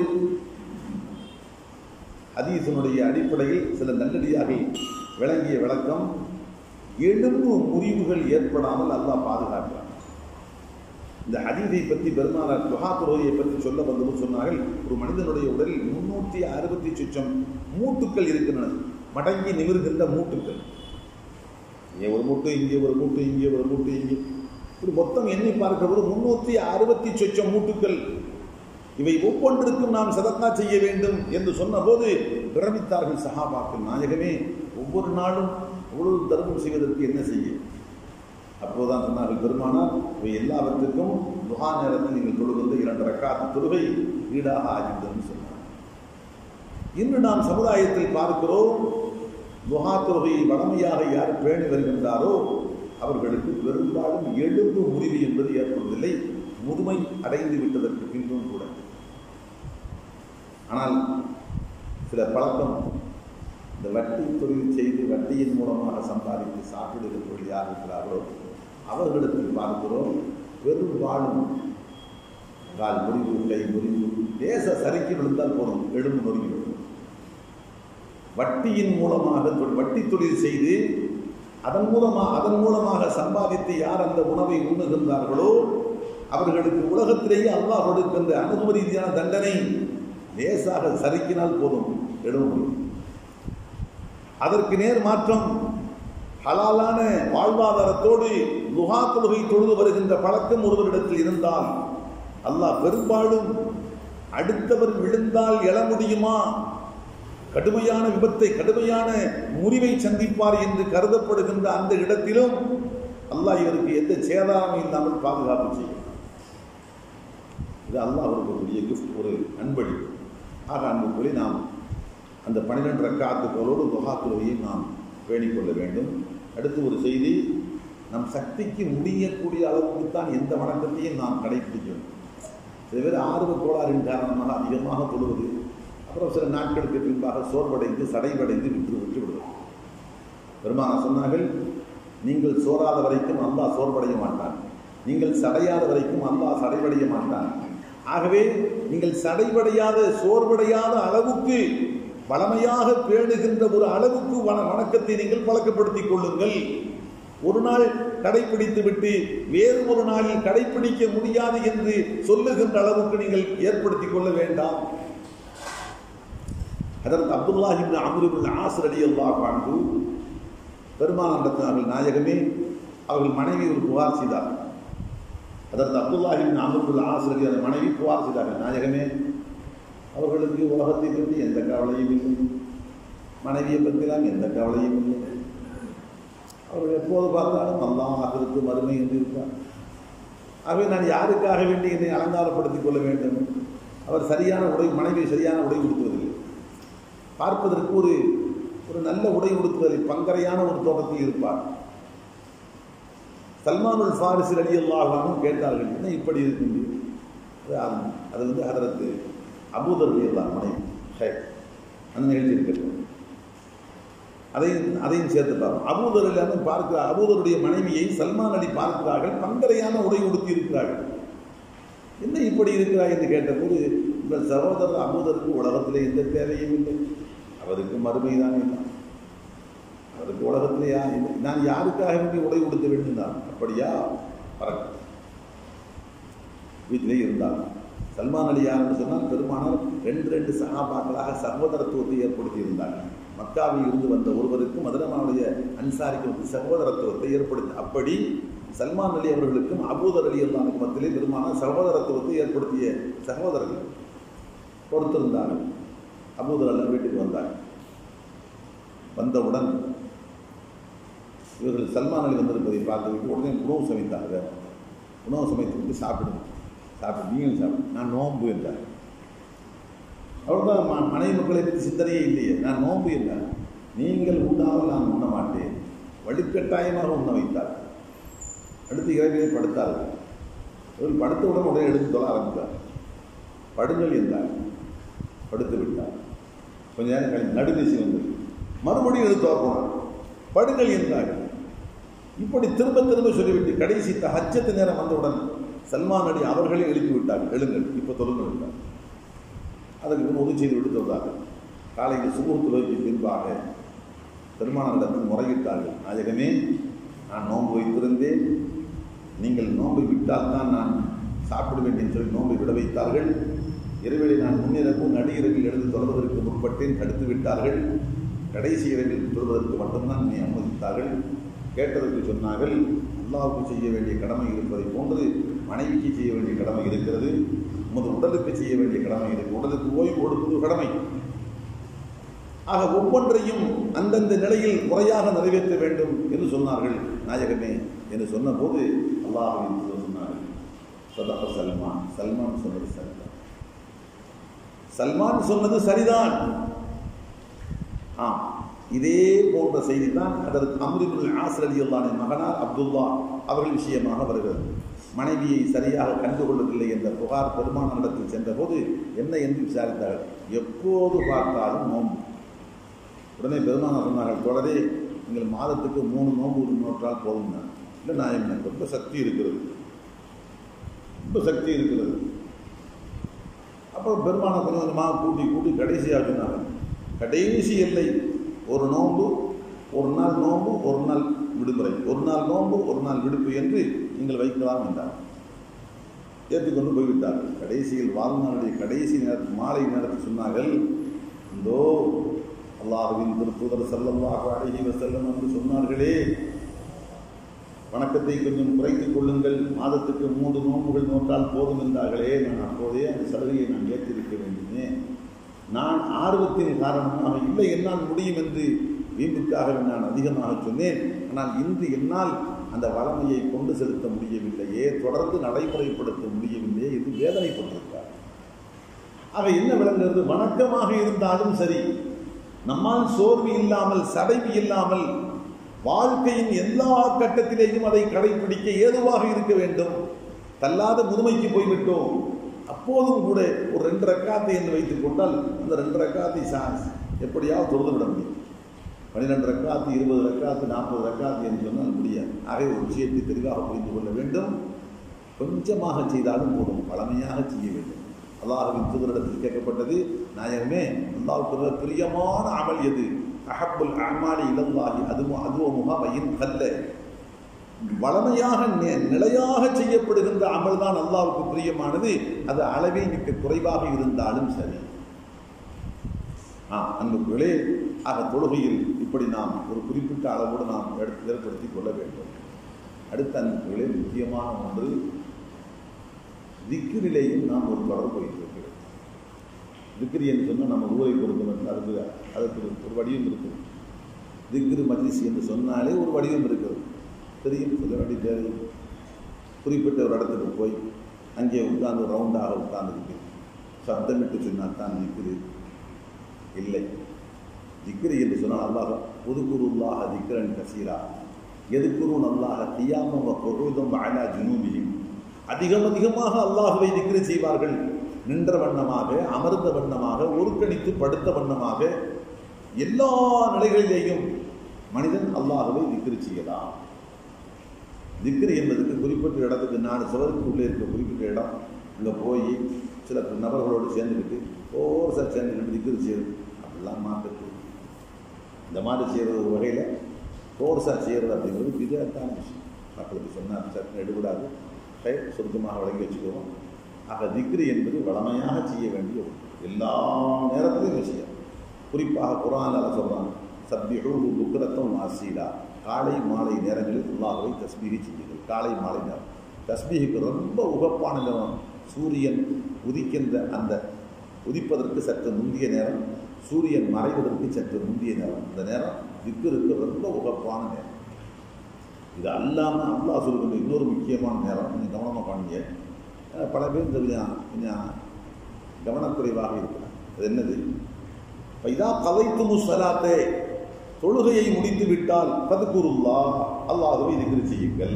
ஹதீசனுடைய அடிப்படையில் சில நல்லடியாக விளங்கிய விளக்கம் எலும்பு முறிவுகள் ஏற்படாமல் அல்லாஹ் பாதுகாக்கிறார் இந்த ஹதீதை பற்றி பெருமானார் துஹாத்துரோயை பற்றி சொல்ல வந்தவர் சொன்னார்கள் ஒரு மனிதனுடைய உடலில் முன்னூற்றி அறுபத்தி சுச்சம் மூட்டுக்கள் இருக்கின்றன மடங்கி நிமிர்கின்ற மூட்டுக்கள் இங்கே ஒரு மூட்டு இங்கே ஒரு மூட்டு இங்கே ஒரு மூட்டு இங்கே ஒரு மொத்தம் எண்ணி பார்க்கிறபோது முன்னூற்றி அறுபத்தி சொச்சம் மூட்டுக்கள் இவை ஒவ்வொன்றுக்கும் நாம் சதக்கா செய்ய வேண்டும் என்று சொன்னபோது பிரமித்தார்கள் சஹாபாக்கள் நாயகமே ஒவ்வொரு நாளும் அவ்வளவு தர்மம் செய்வதற்கு என்ன செய்ய அப்போதான் சொன்னார்கள் பெருமானார் இவை எல்லாவற்றுக்கும் துஹா நேரத்தில் நீங்கள் தொழுகின்ற இரண்டு ரக்காத்து தொழுகை ஈடாக ஆகிவிடும் சொன்னார் இன்று நாம் சமுதாயத்தில் பார்க்கிறோம் துஹா தொழுகையை வளமையாக யார் பேணி வருகின்றாரோ அவர்களுக்கு பெரும்பாலும் எலும்பு முறிவு என்பது ஏற்படுவதில்லை முதுமை அடைந்து விட்டதற்கு பின்பும் கூட ஆனால் சில பழக்கம் இந்த வட்டி தொழில் செய்து வட்டியின் மூலமாக சம்பாதித்து சாப்பிடுகிறவர்கள் யார் இருக்கிறார்களோ அவர்களுக்கு பார்க்கிறோம் பெரும்பாலும் கால் முறிவு கை முறிவு தேச சறுக்கி விழுந்தால் போதும் எலும்பு நொறுங்கி விடும் வட்டியின் மூலமாக வட்டி தொழில் செய்து அதன் மூலமாக அதன் மூலமாக சம்பாதித்து யார் அந்த உணவை உண்ணுகின்றார்களோ அவர்களுக்கு உலகத்திலேயே அல்லாஹ் கொடுக்கின்ற அணுகுமதி ரீதியான தண்டனை லேசாக சறுக்கினால் போதும் எழுவும் அதற்கு நேர் மாற்றம் ஹலாலான வாழ்வாதாரத்தோடு லுஹா தொழுகை தொழுது வருகின்ற பழக்கம் ஒருவரிடத்தில் இருந்தால் அல்லாஹ் பெரும்பாலும் அடுத்தவர் விழுந்தால் எழ முடியுமா கடுமையான விபத்தை கடுமையான முறிவை சந்திப்பார் என்று கருதப்படுகின்ற அந்த இடத்திலும் அல்லாஹ் இவருக்கு எந்த சேதாரமும் இல்லாமல் பாதுகாப்பு செய்யும் இது அல்லாஹ் அவருக்கு கூடிய கிஃப்ட் ஒரு அன்பளிப்பு ஆக அன்புக்குள்ளே நாம் அந்த பன்னிரெண்டு ரக்காத்துக்களோடு துகாத்துறையும் நாம் பேணிக்கொள்ள வேண்டும் அடுத்து ஒரு செய்தி நம் சக்திக்கு முடியக்கூடிய அளவுக்கு தான் எந்த வணக்கத்தையும் நாம் கடைபிடிக்கணும் சில பேர் ஆர்வ கோளாறின் காரணமாக அதிகமாக தொழுவது அப்புறம் சில நாட்களுக்கு பின்பாக சோர்வடைந்து சடைவடைந்து விட்டு விட்டு விடுவது பெருமான சொன்னார்கள் நீங்கள் சோராத வரைக்கும் அல்லாஹ் சோர்வடைய மாட்டான் நீங்கள் சடையாத வரைக்கும் அல்லாஹ் சடைவடைய மாட்டான் ஆகவே நீங்கள் சடைவடையாத சோர்வடையாத அளவுக்கு வளமையாக பேணுகின்ற ஒரு அளவுக்கு வண வணக்கத்தை நீங்கள் பழக்கப்படுத்திக் கொள்ளுங்கள் ஒரு நாள் கடைபிடித்து விட்டு வேறு ஒரு நாளில் கடைபிடிக்க முடியாது என்று சொல்லுகின்ற அளவுக்கு நீங்கள் ஏற்படுத்திக் கொள்ள வேண்டாம் அதற்கு அப்துல்லாஹிபின் அம்ருபின் ஆசர் அடி அல்லாஹ் பாண்டு பெருமான் நடத்தினார்கள் நாயகமே அவர்கள் மனைவி ஒரு புகார் செய்தார்கள் அதற்கு அப்துல்லாஹிபின் அம்ருபுல் ஆசர் அடி அந்த மனைவி புகார் செய்தார்கள் நாயகமே அவர்களுக்கு உலகத்தை பற்றி எந்த கவலையும் இல்லை மனைவியை பற்றிலாம் எந்த கவலையும் இல்லை அவர்கள் எப்போது பார்த்தாலும் அல்லாம் ஆகிறது மறுமை என்று இருப்பார் ஆகவே நான் யாருக்காக வேண்டி என்னை அலங்காரப்படுத்திக் கொள்ள வேண்டும் அவர் சரியான உடை மனைவி சரியான உடை உடுத்துவதில்லை பார்ப்பதற்கு ஒரு ஒரு நல்ல உடை உடுத்துவதில் பங்கரையான ஒரு தோட்டத்தில் இருப்பார் சல்மானுல் ஃபாரிஸ் அலி அல்லாஹானும் கேட்டார்கள் என்ன இப்படி இருக்கு அது அது வந்து ஹதரத்து அபூதர் அல்லாஹ் மனைவி ஹே அந்த நிகழ்ச்சி இருக்கிறது அதையும் அதையும் சேர்த்து பார்ப்போம் அபூதர் இல்லாமல் பார்க்கிறார் அபூதருடைய மனைவியை சல்மான் அலி பார்க்கிறார்கள் பங்கரையான உடை உடுத்தி இருக்கிறார்கள் என்ன இப்படி இருக்கிறாய் என்று கேட்டபோது உங்கள் சகோதரர் அபூதருக்கு உலகத்திலே எந்த தேவையும் இல்லை அவருக்கு மறுமை தான் இல்லை அவருக்கு உலகத்திலே யார் இல்லை நான் யாருக்காக வேண்டி உடை உடுத்த வேண்டும் தான் அப்படியா பறக்க வீட்டிலே இருந்தார் சல்மான் அலி யாருன்னு சொன்னால் பெருமானார் ரெண்டு ரெண்டு சகாபாக்களாக சகோதரத்துவத்தை ஏற்படுத்தி இருந்தார் மக்காவில் இருந்து வந்த ஒருவருக்கு மதுரமாவுடைய அன்சாரிக்கு வந்து சகோதரத்துவத்தை ஏற்படுத்தி அப்படி சல்மான் அலி அவர்களுக்கும் அபூதர் அலி அல்லானுக்கு மத்தியிலே பெருமானார் சகோதரத்துவத்தை ஏற்படுத்திய சகோதரர்கள் பொறுத்திருந்தார்கள் அபூதர் அல்ல வீட்டுக்கு வந்தார் வந்தவுடன் இவர்கள் சல்மான் அலி வந்திருப்பதை பார்த்துவிட்டு உடனே உணவு சமைத்தார்கள் உணவு சமைத்து விட்டு சாப்பிடுங்க சாப்பிடு நீங்களும் சாப்பிடு நான் நோன்பு என்றார் அவ்வளோதான் ம- மனைவி மக்களை பற்றி சிந்தனையே இல்லையே நான் நோன்பு என்றார் நீங்கள் உண்ணாமல் நான் உண்ண மாட்டேன் வலுக்கட்டாயமாக உண்ண வைத்தார் அடுத்து இரவிலே படுத்தார்கள் இவர் படுத்தவுடன் உடனே எடுத்து தொட ஆரம்பித்தார் படுங்கள் என்றார் படுத்து விட்டார் கொஞ்ச நேரம் கழித்து நடுநிசி வந்தது மறுபடியும் எடுத்து போனார் படுங்கள் என்றார் இப்படி திரும்ப திரும்ப சொல்லிவிட்டு கடைசி ஹஜ்ஜத்து நேரம் வந்தவுடன் சல்மான் அலி அவர்களே எழுப்பி விட்டார்கள் எழுங்கள் இப்போ தொடர்ந்து விட்டார் அதற்கு பின் உதவி செய்து விட்டு தொழுதார்கள் காலையில் சுகூர் துறைக்கு பின்பாக பெருமானாரிடத்தில் முறையிட்டார்கள் நாயகமே நான் நோன்பு வைத்திருந்தேன் நீங்கள் நோன்பை விட்டால் தான் நான் சாப்பிடுவேன் என்று சொல்லி நோன்பை விட வைத்தார்கள் இரவிலே நான் முன்னிரவு நடுஇரவில் எழுந்து தொழுவதற்கு முற்பட்டேன் தடுத்து விட்டார்கள் கடைசி இரவில் தொழுவதற்கு மட்டும்தான் என்னை அனுமதித்தார்கள் கேட்டதற்கு சொன்னார்கள் அல்லாவுக்கு செய்ய வேண்டிய கடமை இருப்பதை போன்று மனைவிக்கு செய்ய வேண்டிய கடமை இருக்கிறது உமது உடலுக்கு செய்ய வேண்டிய கடமை இருக்கு உடலுக்கு ஓய்வு கொடுப்பது கடமை ஆக ஒவ்வொன்றையும் அந்தந்த நிலையில் முறையாக நிறைவேற்ற வேண்டும் என்று சொன்னார்கள் நாயகமே என்று சொன்னபோது அல்லாஹின் சொன்னார்கள் சதக சல்மான் சல்மான் சொன்னது சரிதான் சல்மான் சொன்னது சரிதான் ஆம் இதே போன்ற செய்தி தான் அதற்கு அம்ரிபுல் ஆசர் அலி அல்லானின் மகனார் அப்துல்லா அவர்கள் விஷயமாக வருகிறது மனைவியை சரியாக கண்டுகொள்ளவில்லை என்ற புகார் பெருமானிடத்தில் சென்றபோது என்ன என்று விசாரித்தார்கள் எப்போது பார்த்தாலும் நோன்பு உடனே பெருமானார் சொன்னார்கள் தொடரே நீங்கள் மாதத்துக்கு மூணு நோன்பு நோற்றால் போதும் இல்லை நான் என்ன ரொம்ப சக்தி இருக்கிறது ரொம்ப சக்தி இருக்கிறது அப்புறம் பெருமானார் கொஞ்சம் கொஞ்சமாக கூட்டி கூட்டி கடைசியாக சொன்னாங்க கடைசி எல்லை ஒரு நோன்பு ஒரு நாள் நோன்பு ஒரு நாள் விடுமுறை ஒரு நாள் நோன்பு ஒரு நாள் விடுப்பு என்று நீங்கள் வைக்கலாம் என்றார் ஏற்றுக்கொண்டு போய்விட்டார்கள் கடைசியில் வாழ்நாளுடைய கடைசி நேரத்தில் மாலை நேரத்தில் சொன்னார்கள் இந்தோ அல்லாஹுவின் திருப்புதர் செல்லல்லாஹு அழகி செல்லம் என்று சொன்னார்களே வணக்கத்தை கொஞ்சம் குறைத்துக் கொள்ளுங்கள் மாதத்துக்கு மூன்று நோன்புகள் நோட்டால் போதும் என்றார்களே நான் அப்போதே அந்த சலுகையை நான் ஏற்றிருக்க வேண்டுமே நான் ஆர்வத்தின் காரணமாக இல்லை என்னால் முடியும் என்று வீம்புக்காக நான் அதிகமாக சொன்னேன் ஆனால் இன்று என்னால் அந்த வளமையை கொண்டு செலுத்த முடியவில்லையே தொடர்ந்து நடைமுறைப்படுத்த முடியவில்லையே இது வேதனைப்பட்டிருக்கிறார் ஆக என்ன விளங்குகிறது வணக்கமாக இருந்தாலும் சரி நம்மால் சோர்வு இல்லாமல் சடைவு இல்லாமல் வாழ்க்கையின் எல்லா கட்டத்திலேயும் அதை கடைபிடிக்க ஏதுவாக இருக்க வேண்டும் தள்ளாத முதுமைக்கு போய்விட்டோம் அப்போதும் கூட ஒரு ரெண்டு ரக்காத்தை என்று வைத்துக் கொண்டால் அந்த ரெண்டு ரக்காத்தை சா எப்படியாவது தொழுது விட முடியும் பன்னிரெண்டு ரக்காத்து இருபது ரக்காத்து நாற்பது ரக்காத்து என்று சொன்னால் முடியாது ஆகவே ஒரு விஷயத்தை தெளிவாக புரிந்து கொள்ள வேண்டும் கொஞ்சமாக செய்தாலும் போதும் பழமையாக செய்ய வேண்டும் அல்லாஹுவின் தூதரிடத்தில் கேட்கப்பட்டது நாயகமே அல்லாவுக்கு பிரியமான அமல் எது அஹப்புல் அமாலி இலல்லாஹி அதுவும் அதுவும் முகாமையின் கல்ல வளமையாக நி- நிலையாக செய்யப்படுகின்ற அமல் தான் அல்லாவுக்கு பிரியமானது அது அளவில் மிக்க குறைவாக இருந்தாலும் சரி ஆ அன்புகளே ஆக தொழுகையில் இப்படி நாம் ஒரு குறிப்பிட்ட அளவோடு நாம் எடுத்து ஏற்படுத்திக் கொள்ள வேண்டும் அடுத்த அன்புகளே முக்கியமான ஒன்று திக்கிரிலேயும் நாம் ஒரு தொடர்பு வைத்திருக்கிறோம் திக்ரி என்று சொன்னால் நம்ம ஊரை பொறுத்தவரை அதுக்கு அதுக்கு ஒரு வடிவம் இருக்குது திக்ரு மஜ்லிஸ் என்று சொன்னாலே ஒரு வடிவம் இருக்கிறது தெரியும் சொல்ல வேண்டிய தேவை குறிப்பிட்ட ஒரு இடத்துக்கு போய் அங்கே உட்கார்ந்து ரவுண்டாக உட்கார்ந்துக்கிட்டு சப்தமிட்டு சொன்னால் தான் திக்ரு இல்லை திக்ரு என்று சொன்னால் அல்லாஹ் புதுக்குருல்லாக திக்ரன் கசீரா எதுக்குருன் அல்லாஹ தியாமம் பொருதும் அலா ஜுனூபியும் அதிகம் அதிகமாக அல்லாஹுவை திக்ரு செய்வார்கள் நின்ற வண்ணமாக அமர்ந்த வண்ணமாக ஒருக்கணித்து படுத்த வண்ணமாக எல்லா நிலைகளிலேயும் மனிதன் அல்லாஹுவை திக்ரு செய்யலாம் திக்ரு என்பதுக்கு குறிப்பிட்ட இடத்துக்கு நாலு சுவருக்கு உள்ளே இருக்க குறிப்பிட்ட இடம் அங்கே போய் சில நபர்களோடு சேர்ந்துக்கிட்டு ஒவ்வொரு சார் சேர்ந்துக்கிட்டு திக்ரு செய்யுது அப்படிலாம் மாற்றுக்கு இந்த மாதிரி செய்கிறது ஒரு வகையில் ஃபோர்ஸாக செய்கிறது அப்படிங்கிறது விதத்தான விஷயம் மக்களுக்கு சொன்னால் சட்டம் எடுபடாது கை சுருக்கமாக வழங்கி வச்சுக்குவோம் ஆக திக்ரு என்பது வளமையாக செய்ய வேண்டிய ஒன்று எல்லா நேரத்திலும் விஷயம் குறிப்பாக குரானால் சொல்கிறான் சப்பிஹூ புக்கரத்தம் வாசீலா காலை மாலை நேரங்களில் அல்லாஹுவை தஸ்மீகி செய்யுங்கள் காலை மாலை நேரம் தஸ்மீகுக்கு ரொம்ப உகப்பான நேரம் சூரியன் உதிக்கின்ற அந்த உதிப்பதற்கு சற்று முந்திய நேரம் சூரியன் மறைவதற்கு சற்று முந்திய நேரம் அந்த நேரம் திக்கிற்கு ரொம்ப உகப்பான நேரம் இது அல்லாமல் அல்லாஹ் சொல்கின்ற இன்னொரு முக்கியமான நேரம் கொஞ்சம் கவனமாக பண்ணுங்க ஏன்னா பல பேர் இந்த கொஞ்சம் கொஞ்சம் கவனக்குறைவாக இருக்கிறார் அது என்னது இதா கதைத்து முசலாத்தே தொழுகையை முடித்து விட்டால் பதுக்குருல்லா அல்லாஹுவை திக்ரு செய்யுங்கள்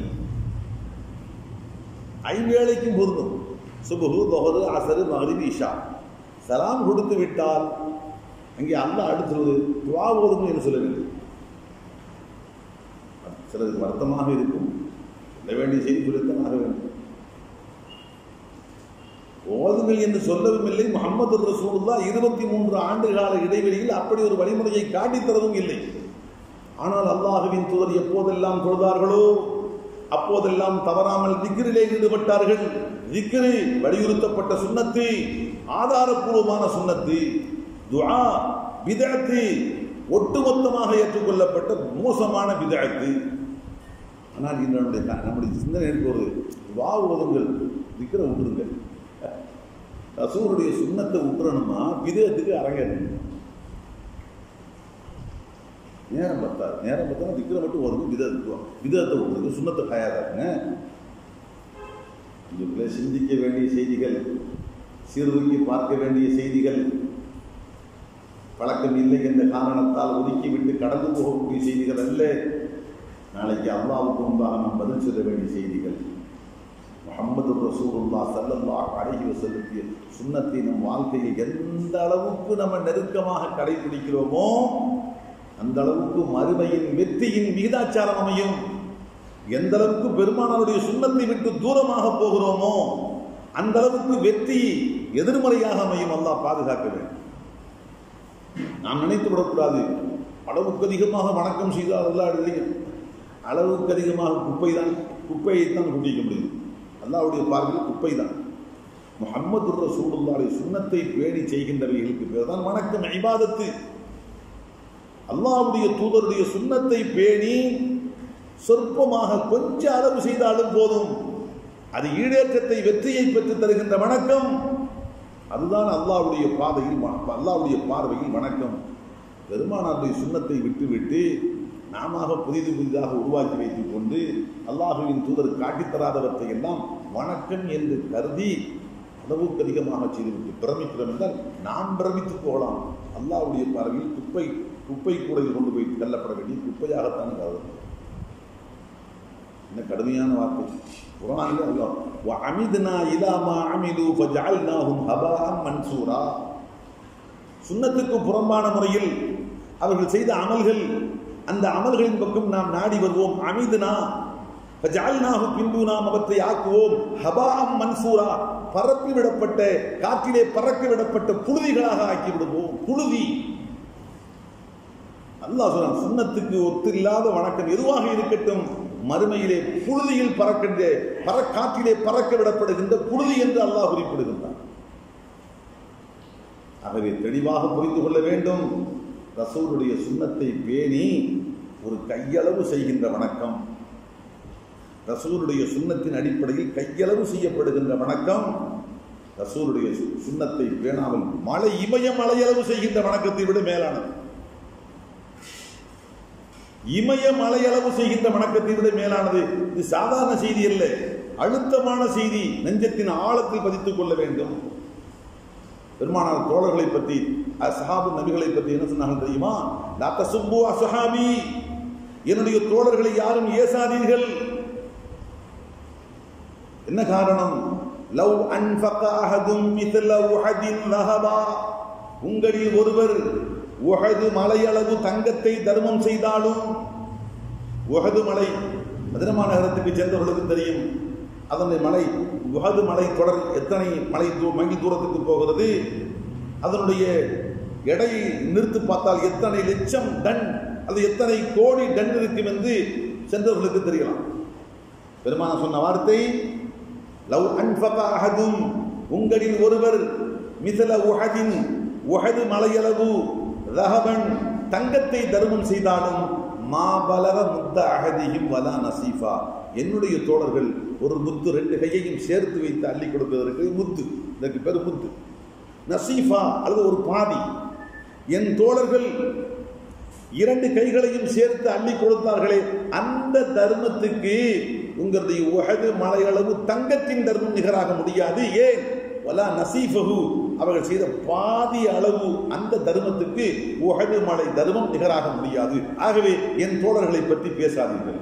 ஐவேளைக்கும் பொருந்தும் சுபுகு தொகரு அசரு மகரிப் ஈஷா சலாம் கொடுத்து விட்டால் அங்கே அல்லாஹ் அடுத்துவது துவா ஓதும் என்று சொல்லவில்லை சிலருக்கு வருத்தமாக இருக்கும் சொல்ல வேண்டிய செய்தி சொல்லித்தான் ஆக வேண்டும் ஓதுங்கள் என்று சொல்லவும் இல்லை முகமது ரசூலுல்லா இருபத்தி மூன்று ஆண்டு கால இடைவெளியில் அப்படி ஒரு வழிமுறையை காட்டித்தரவும் இல்லை ஆனால் அல்லாஹுவின் தூதர் எப்போதெல்லாம் தொழுதார்களோ அப்போதெல்லாம் தவறாமல் திக்ரிலே ஈடுபட்டார்கள் திக்ரு வலியுறுத்தப்பட்ட சுண்ணத்து ஆதாரப்பூர்வமான சுண்ணத்து துஆ பிதஅத்து ஒட்டுமொத்தமாக ஏற்றுக்கொள்ளப்பட்ட மோசமான பிதஅத்து ஆனால் இன்று நம்முடைய நம்முடைய சிந்தனை போகிறது வா ஓதுங்கள் திக்ர விட்டுருங்கள் ரசூருடைய சுண்ணத்தை விட்டுறணுமா விதத்துக்கு அரங்கேறணும் நேரம் பத்தாது நேரம் பார்த்தா திக்கிற மட்டும் ஓதுங்க விதத்துவம் விதத்தை விட்டுருக்கு சுண்ணத்தை ஹயாதாங்க இதுக்குள்ளே சிந்திக்க வேண்டிய செய்திகள் சீர்தூக்கி பார்க்க வேண்டிய செய்திகள் பழக்கம் இல்லை என்ற காரணத்தால் ஒதுக்கிவிட்டு கடந்து போகக்கூடிய செய்திகள் அல்ல நாளைக்கு அல்லாவுக்கு முன்பாக நாம் பதில் சொல்ல வேண்டிய செய்திகள் முகமது ரசூலுல்லா சல்லல்லாஹ் அலைஹி வஸல்லத்திய சுண்ணத்தை நம் வாழ்க்கையில் எந்த அளவுக்கு நம்ம நெருக்கமாக கடைபிடிக்கிறோமோ அந்த அளவுக்கு மறுமையின் வெற்றியின் விகிதாச்சாரம் அமையும் எந்த அளவுக்கு பெருமானாருடைய சுண்ணத்தை விட்டு தூரமாக போகிறோமோ அந்த அளவுக்கு வெற்றி எதிர்மறையாக அமையும் அல்லாஹ் பாதுகாக்க வேண்டும் நாம் நினைத்து விடக்கூடாது அளவுக்கு அதிகமாக வணக்கம் செய்தால் அல்லா இல்லைங்க அளவுக்கு அதிகமாக குப்பை தான் குப்பையைத்தான் குட்டிக்க முடியும் அல்லாவுடைய பார்வையில் குப்பை தான் முகம்மது ரசூலுல்லாடைய சுண்ணத்தை பேணி செய்கின்றவைகளுக்கு பேர் தான் வணக்கம் ஐபாதத்து அல்லாவுடைய தூதருடைய சுண்ணத்தை பேணி சொற்பமாக கொஞ்ச அளவு செய்தாலும் போதும் அது ஈடேற்றத்தை வெற்றியை பெற்று தருகின்ற வணக்கம் அதுதான் அல்லாவுடைய பாதையில் அல்லாவுடைய பார்வையில் வணக்கம் பெருமானாருடைய சுண்ணத்தை விட்டுவிட்டு நாம புதிது புதிதாக உருவாக்கி வைத்துக் கொண்டு அல்லாஹுவின் தூதர் காட்டித்தராதவற்றை எல்லாம் வணக்கம் என்று கருதி அளவுக்கு அதிகமாக செய்துவிட்டு பிரமிக்கிறோம் என்றால் நாம் பிரமித்து போகலாம் அல்லாவுடைய பார்வையில் குப்பை குப்பை கூடையில் கொண்டு போய் தள்ளப்பட வேண்டிய குப்பையாகத்தான் கருதும் என்ன கடுமையான வார்த்தை குரானில் அல்லாஹ் அமித்னா இலாமா அமிலு ஃபஜஅல்னாஹும் ஹபாஅம் மன்சூரா சுன்னத்துக்கு புறம்பான முறையில் அவர்கள் செய்த அமல்கள் அந்த அமல்களின் பக்கம் நாம் நாடி வருவோம் அமிதுனா ஃபஜஅல்னாஹு பின்பு நாம் அவற்றை ஆக்குவோம் ஹபாஅம் மன்சூரா பரப்பி விடப்பட்ட காற்றிலே பறக்க விடப்பட்ட புழுதிகளாக ஆக்கி விடுவோம் புழுதி அல்லாஹ் சொல்றான் சுண்ணத்துக்கு ஒத்து இல்லாத வணக்கம் எதுவாக இருக்கட்டும் மறுமையிலே புழுதியில் பறக்கின்ற பற காற்றிலே பறக்க விடப்படுகின்ற புழுதி என்று அல்லாஹ் குறிப்பிடுகின்றான் ஆகவே தெளிவாக புரிந்து கொள்ள வேண்டும் ரசூலுடைய சுண்ணத்தை பேணி ஒரு கையளவு செய்கின்ற வணக்கம் ரசூலுடைய சுண்ணத்தின் அடிப்படையில் கையளவு செய்யப்படுகின்ற வணக்கம் ரசூலுடைய சு- சுன்னத்தை பேணாமல் மழை இமய மலையளவு செய்கின்ற வணக்கத்தை விட மேலானது இமய மலையளவு செய்கின்ற வணக்கத்தை விட மேலானது இது சாதாரண செய்தி அல்ல அழுத்தமான செய்தி நெஞ்சத்தின் ஆழத்தில் பதித்துக் கொள்ள வேண்டும் பெருமானார் தோழர்களை பற்றி அஸ்ஹாபு நபிகளை பற்றி என்ன சொன்னார்கள் தெரியுமா லா தசுப்பு அஸ்ஹாபி என்னுடைய தோழர்களை யாரும் ஏசாதீர்கள் என்ன காரணம் லவ் அன்ஃபக அஹதும் மித்ல உஹதின் லஹபா உங்களில் ஒருவர் உஹது மலையளவு தங்கத்தை தர்மம் செய்தாலும் உஹது மலை மதுரமா நகரத்துக்கு சென்றவர்களுக்கு தெரியும் அதனுடைய மலை உஹது மலை தொடர் எத்தனை மலை தூ மைல் தூரத்துக்கு போகிறது அதனுடைய எடையை நிறுத்து பார்த்தால் எத்தனை லட்சம் டன் அது எத்தனை கோடி டன் இருக்கும் என்று சென்றவர்களுக்கு தெரியலாம் பெருமான சொன்ன வார்த்தை லவ் அன்ஃபக அஹதும் உங்களில் ஒருவர் மிதல உஹதின் உஹது மலையளவு ரஹபன் தங்கத்தை தர்மம் செய்தாலும் மாபலக முத்த அகதியும் வலா நசீஃபா என்னுடைய தோழர்கள் ஒரு முத்து ரெண்டு கையையும் சேர்த்து வைத்து அள்ளி கொடுப்பதற்கு முத்து இதற்கு பேர் முத்து நசீஃபா அல்லது ஒரு பாதி என் தோழர்கள் இரண்டு கைகளையும் சேர்த்து அள்ளி கொடுத்தார்களே அந்த தர்மத்துக்கு உங்களுடைய உகது மலையளவு தங்கத்தின் தர்மம் நிகராக முடியாது ஏன் வலா நசீஃபகு அவர்கள் செய்த பாதி அளவு அந்த தர்மத்துக்கு உகது மலை தர்மம் நிகராக முடியாது ஆகவே என் தோழர்களை பற்றி பேசாதீர்கள்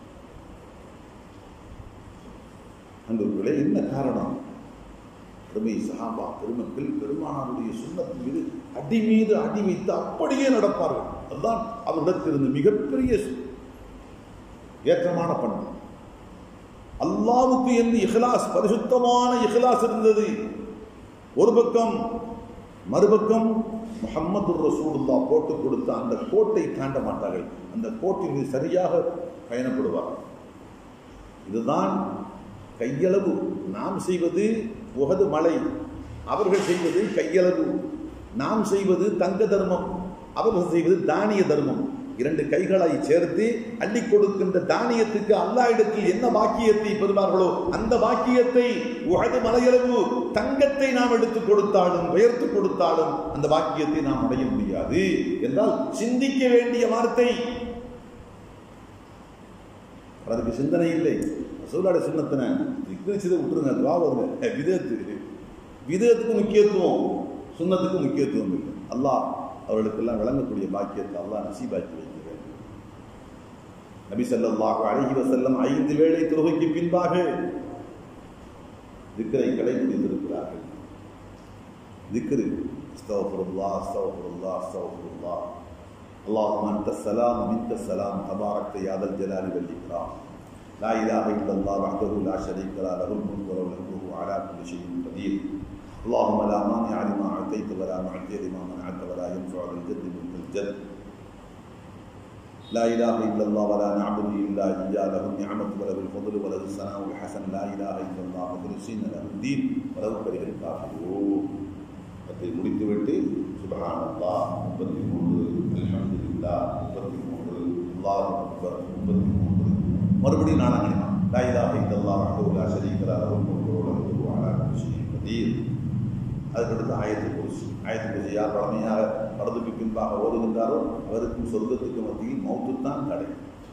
அன்பர்களே என்ன காரணம் பெருமை சஹாபா பெருமக்கள் பெருமானாருடைய சுண்ணத்தின் மீது அடி மீது அடி வைத்து அப்படியே நடப்பார்கள் அதுதான் அவர்களிடத்தில் இருந்த மிகப்பெரிய ஏற்றமான பண்பு அல்லாவுக்கு என்று இஹ்லாஸ் பரிசுத்தமான இஹ்லாஸ் இருந்தது ஒரு பக்கம் மறுபக்கம் முஹம்மது ரசூலுல்லா போட்டு கொடுத்த அந்த கோட்டை தாண்ட மாட்டார்கள் அந்த கோட்டின் மீது சரியாக பயணப்படுவார்கள் இதுதான் கையளவு நாம் செய்வது உகது மலை அவர்கள் செய்வது கையளவு நாம் செய்வது தங்க தர்மம் அவர்கள் செய்வது தானிய தர்மம் இரண்டு கைகளை சேர்த்து அள்ளி கொடுக்கின்ற தானியத்துக்கு அல்லாஹ்விடத்தில் என்ன பாக்கியத்தை பெறுவார்களோ அந்த பாக்கியத்தை உகது மலையளவு தங்கத்தை நாம் எடுத்து கொடுத்தாலும் உயர்த்து கொடுத்தாலும் அந்த பாக்கியத்தை நாம் அடைய முடியாது என்றால் சிந்திக்க வேண்டிய வார்த்தை அதுக்கு சிந்தனை இல்லை ரசூலோட சின்னத்தின விக்கிரிச்சதை விட்டுருங்க துவா வருங்க விதத்து விதத்துக்கு முக்கியத்துவம் சுண்ணத்துக்கு முக்கியத்துவம் இல்லை அல்லாஹ் அவர்களுக்கெல்லாம் விளங்கக்கூடிய பாக்கியத்தை அல்லாஹ் நசீபாக்கி வைக்கிறேன் நபி ஸல்லல்லாஹு அலைஹி வஸல்லம் ஐந்து வேளை தொழுகைக்கு பின்பாக திக்கரை கடைபிடித்திருக்கிறார்கள் திக்ரு அஸ்தக்ஃபிருல்லாஹ் அஸ்தக்ஃபிருல்லாஹ் அஸ்தக்ஃபிருல்லாஹ் اللهم انت السلام ومنك السلام تبارك يا ذا الجلال والاكرام لا اله الا الله وحده لا شريك له له الملك وله الحمد وهو على كل شيء قدير اللهم لا مانع لما اعطيت ولا معطي لما منعت ولا ينفع ذا الجد منك الجد لا اله الا الله ولا نعبد الا اياه له النعمه وله الفضل وله الثناء الحسن لا اله الا الله مخلصين له الدين ولو كره الكافرون அதை முடித்துவிட்டு சுபஹான் அல்லாஹ் முப்பத்தி மூன்று அல்ஹம்துலில்லா முப்பத்தி மூன்று அல்லாஹ் அக்பர் முப்பத்தி மூன்று மறுபடியும் நாளாக லா இலாஹ இல்லல்லாஹ் வஹ்தஹு லா ஷரீக லஹு லஹுல் முல்கு வ லஹுல் ஹம்து வ அலா குல்லி ஷைஇன் கதீர் அதுக்கடுத்து ஆயத்து குருசி ஆயத்து குருசி யார் பழமையாக மரதுக்கு பின்பாக ஓதுகின்றாரோ அவருக்கும் சொர்க்கத்துக்கு மத்தியில் மௌத்துத்தான் தடை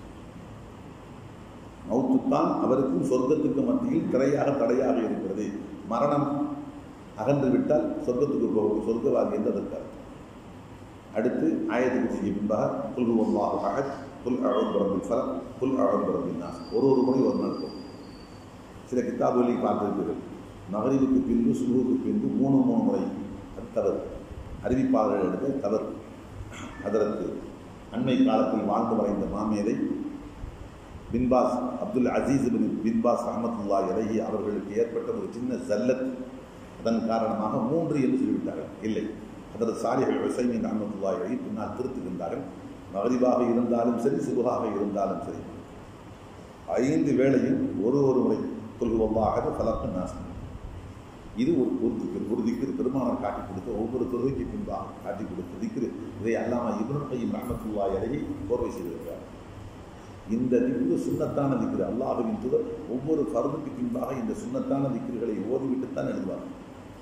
மௌத்துத்தான் அவருக்கும் சொர்க்கத்துக்கு மத்தியில் திரையாக தடையாக இருக்கிறது மரணம் அகன்று விட்டால் சொர்க்கத்துக்கு போக சொர்க்கவாதி என்று அதற்கு அர்த்தம் அடுத்து ஆயத்துக்கு செய்ய பின்பாக புல் அல்லாஹ் அஹத் புல் அழல் பரப்பில் ஃபலம் புல் அழல் பரப்பில் நாஸ் ஒரு ஒரு முறை ஒரு நடக்கும் சில கித்தாபுகளையும் பார்த்திருப்பீர்கள் மகரிவுக்கு பின்பு சுருவுக்கு பின்பு மூணு மூணு முறை அது தவறு அறிவிப்பாளர்கள் எடுத்த தவறு அதற்கு அண்மை காலத்தில் வாழ்ந்து வரைந்த மாமேதை பின்பாஸ் அப்துல் அசீஸ் பின் பின்பாஸ் அஹமத்துல்லா இலகி அவர்களுக்கு ஏற்பட்ட ஒரு சின்ன ஜல்லத் அதன் காரணமாக மூன்று என்று சொல்லிவிட்டார்கள் இல்லை அதற்கு சாலிகள் ஹுசைமின் அஹமத்துல்லா இலகி பின்னால் திருத்துகின்றார்கள் மகரிபாக இருந்தாலும் சரி சுருகாக இருந்தாலும் சரி ஐந்து வேளையும் ஒரு ஒரு முறை கொள்வதாக பலக்கு நாசம் இது ஒரு ஒரு திக்கு ஒரு திக்கு பெருமானார் காட்டி கொடுத்த ஒவ்வொரு தொழுகைக்கு பின்பாக காட்டி கொடுத்த திக்கு இதை அல்லாமல் இப்னு கையும் ரஹமத்துல்லா இலகி கோர்வை செய்திருக்கிறார் இந்த திக்ரு சுண்ணத்தான திக்ரு அல்லாஹுவின் தூதர் ஒவ்வொரு ஃபர்துக்கு பின்பாக இந்த சுண்ணத்தான திக்ருகளை ஓதிவிட்டுத்தான் எழுதுவார்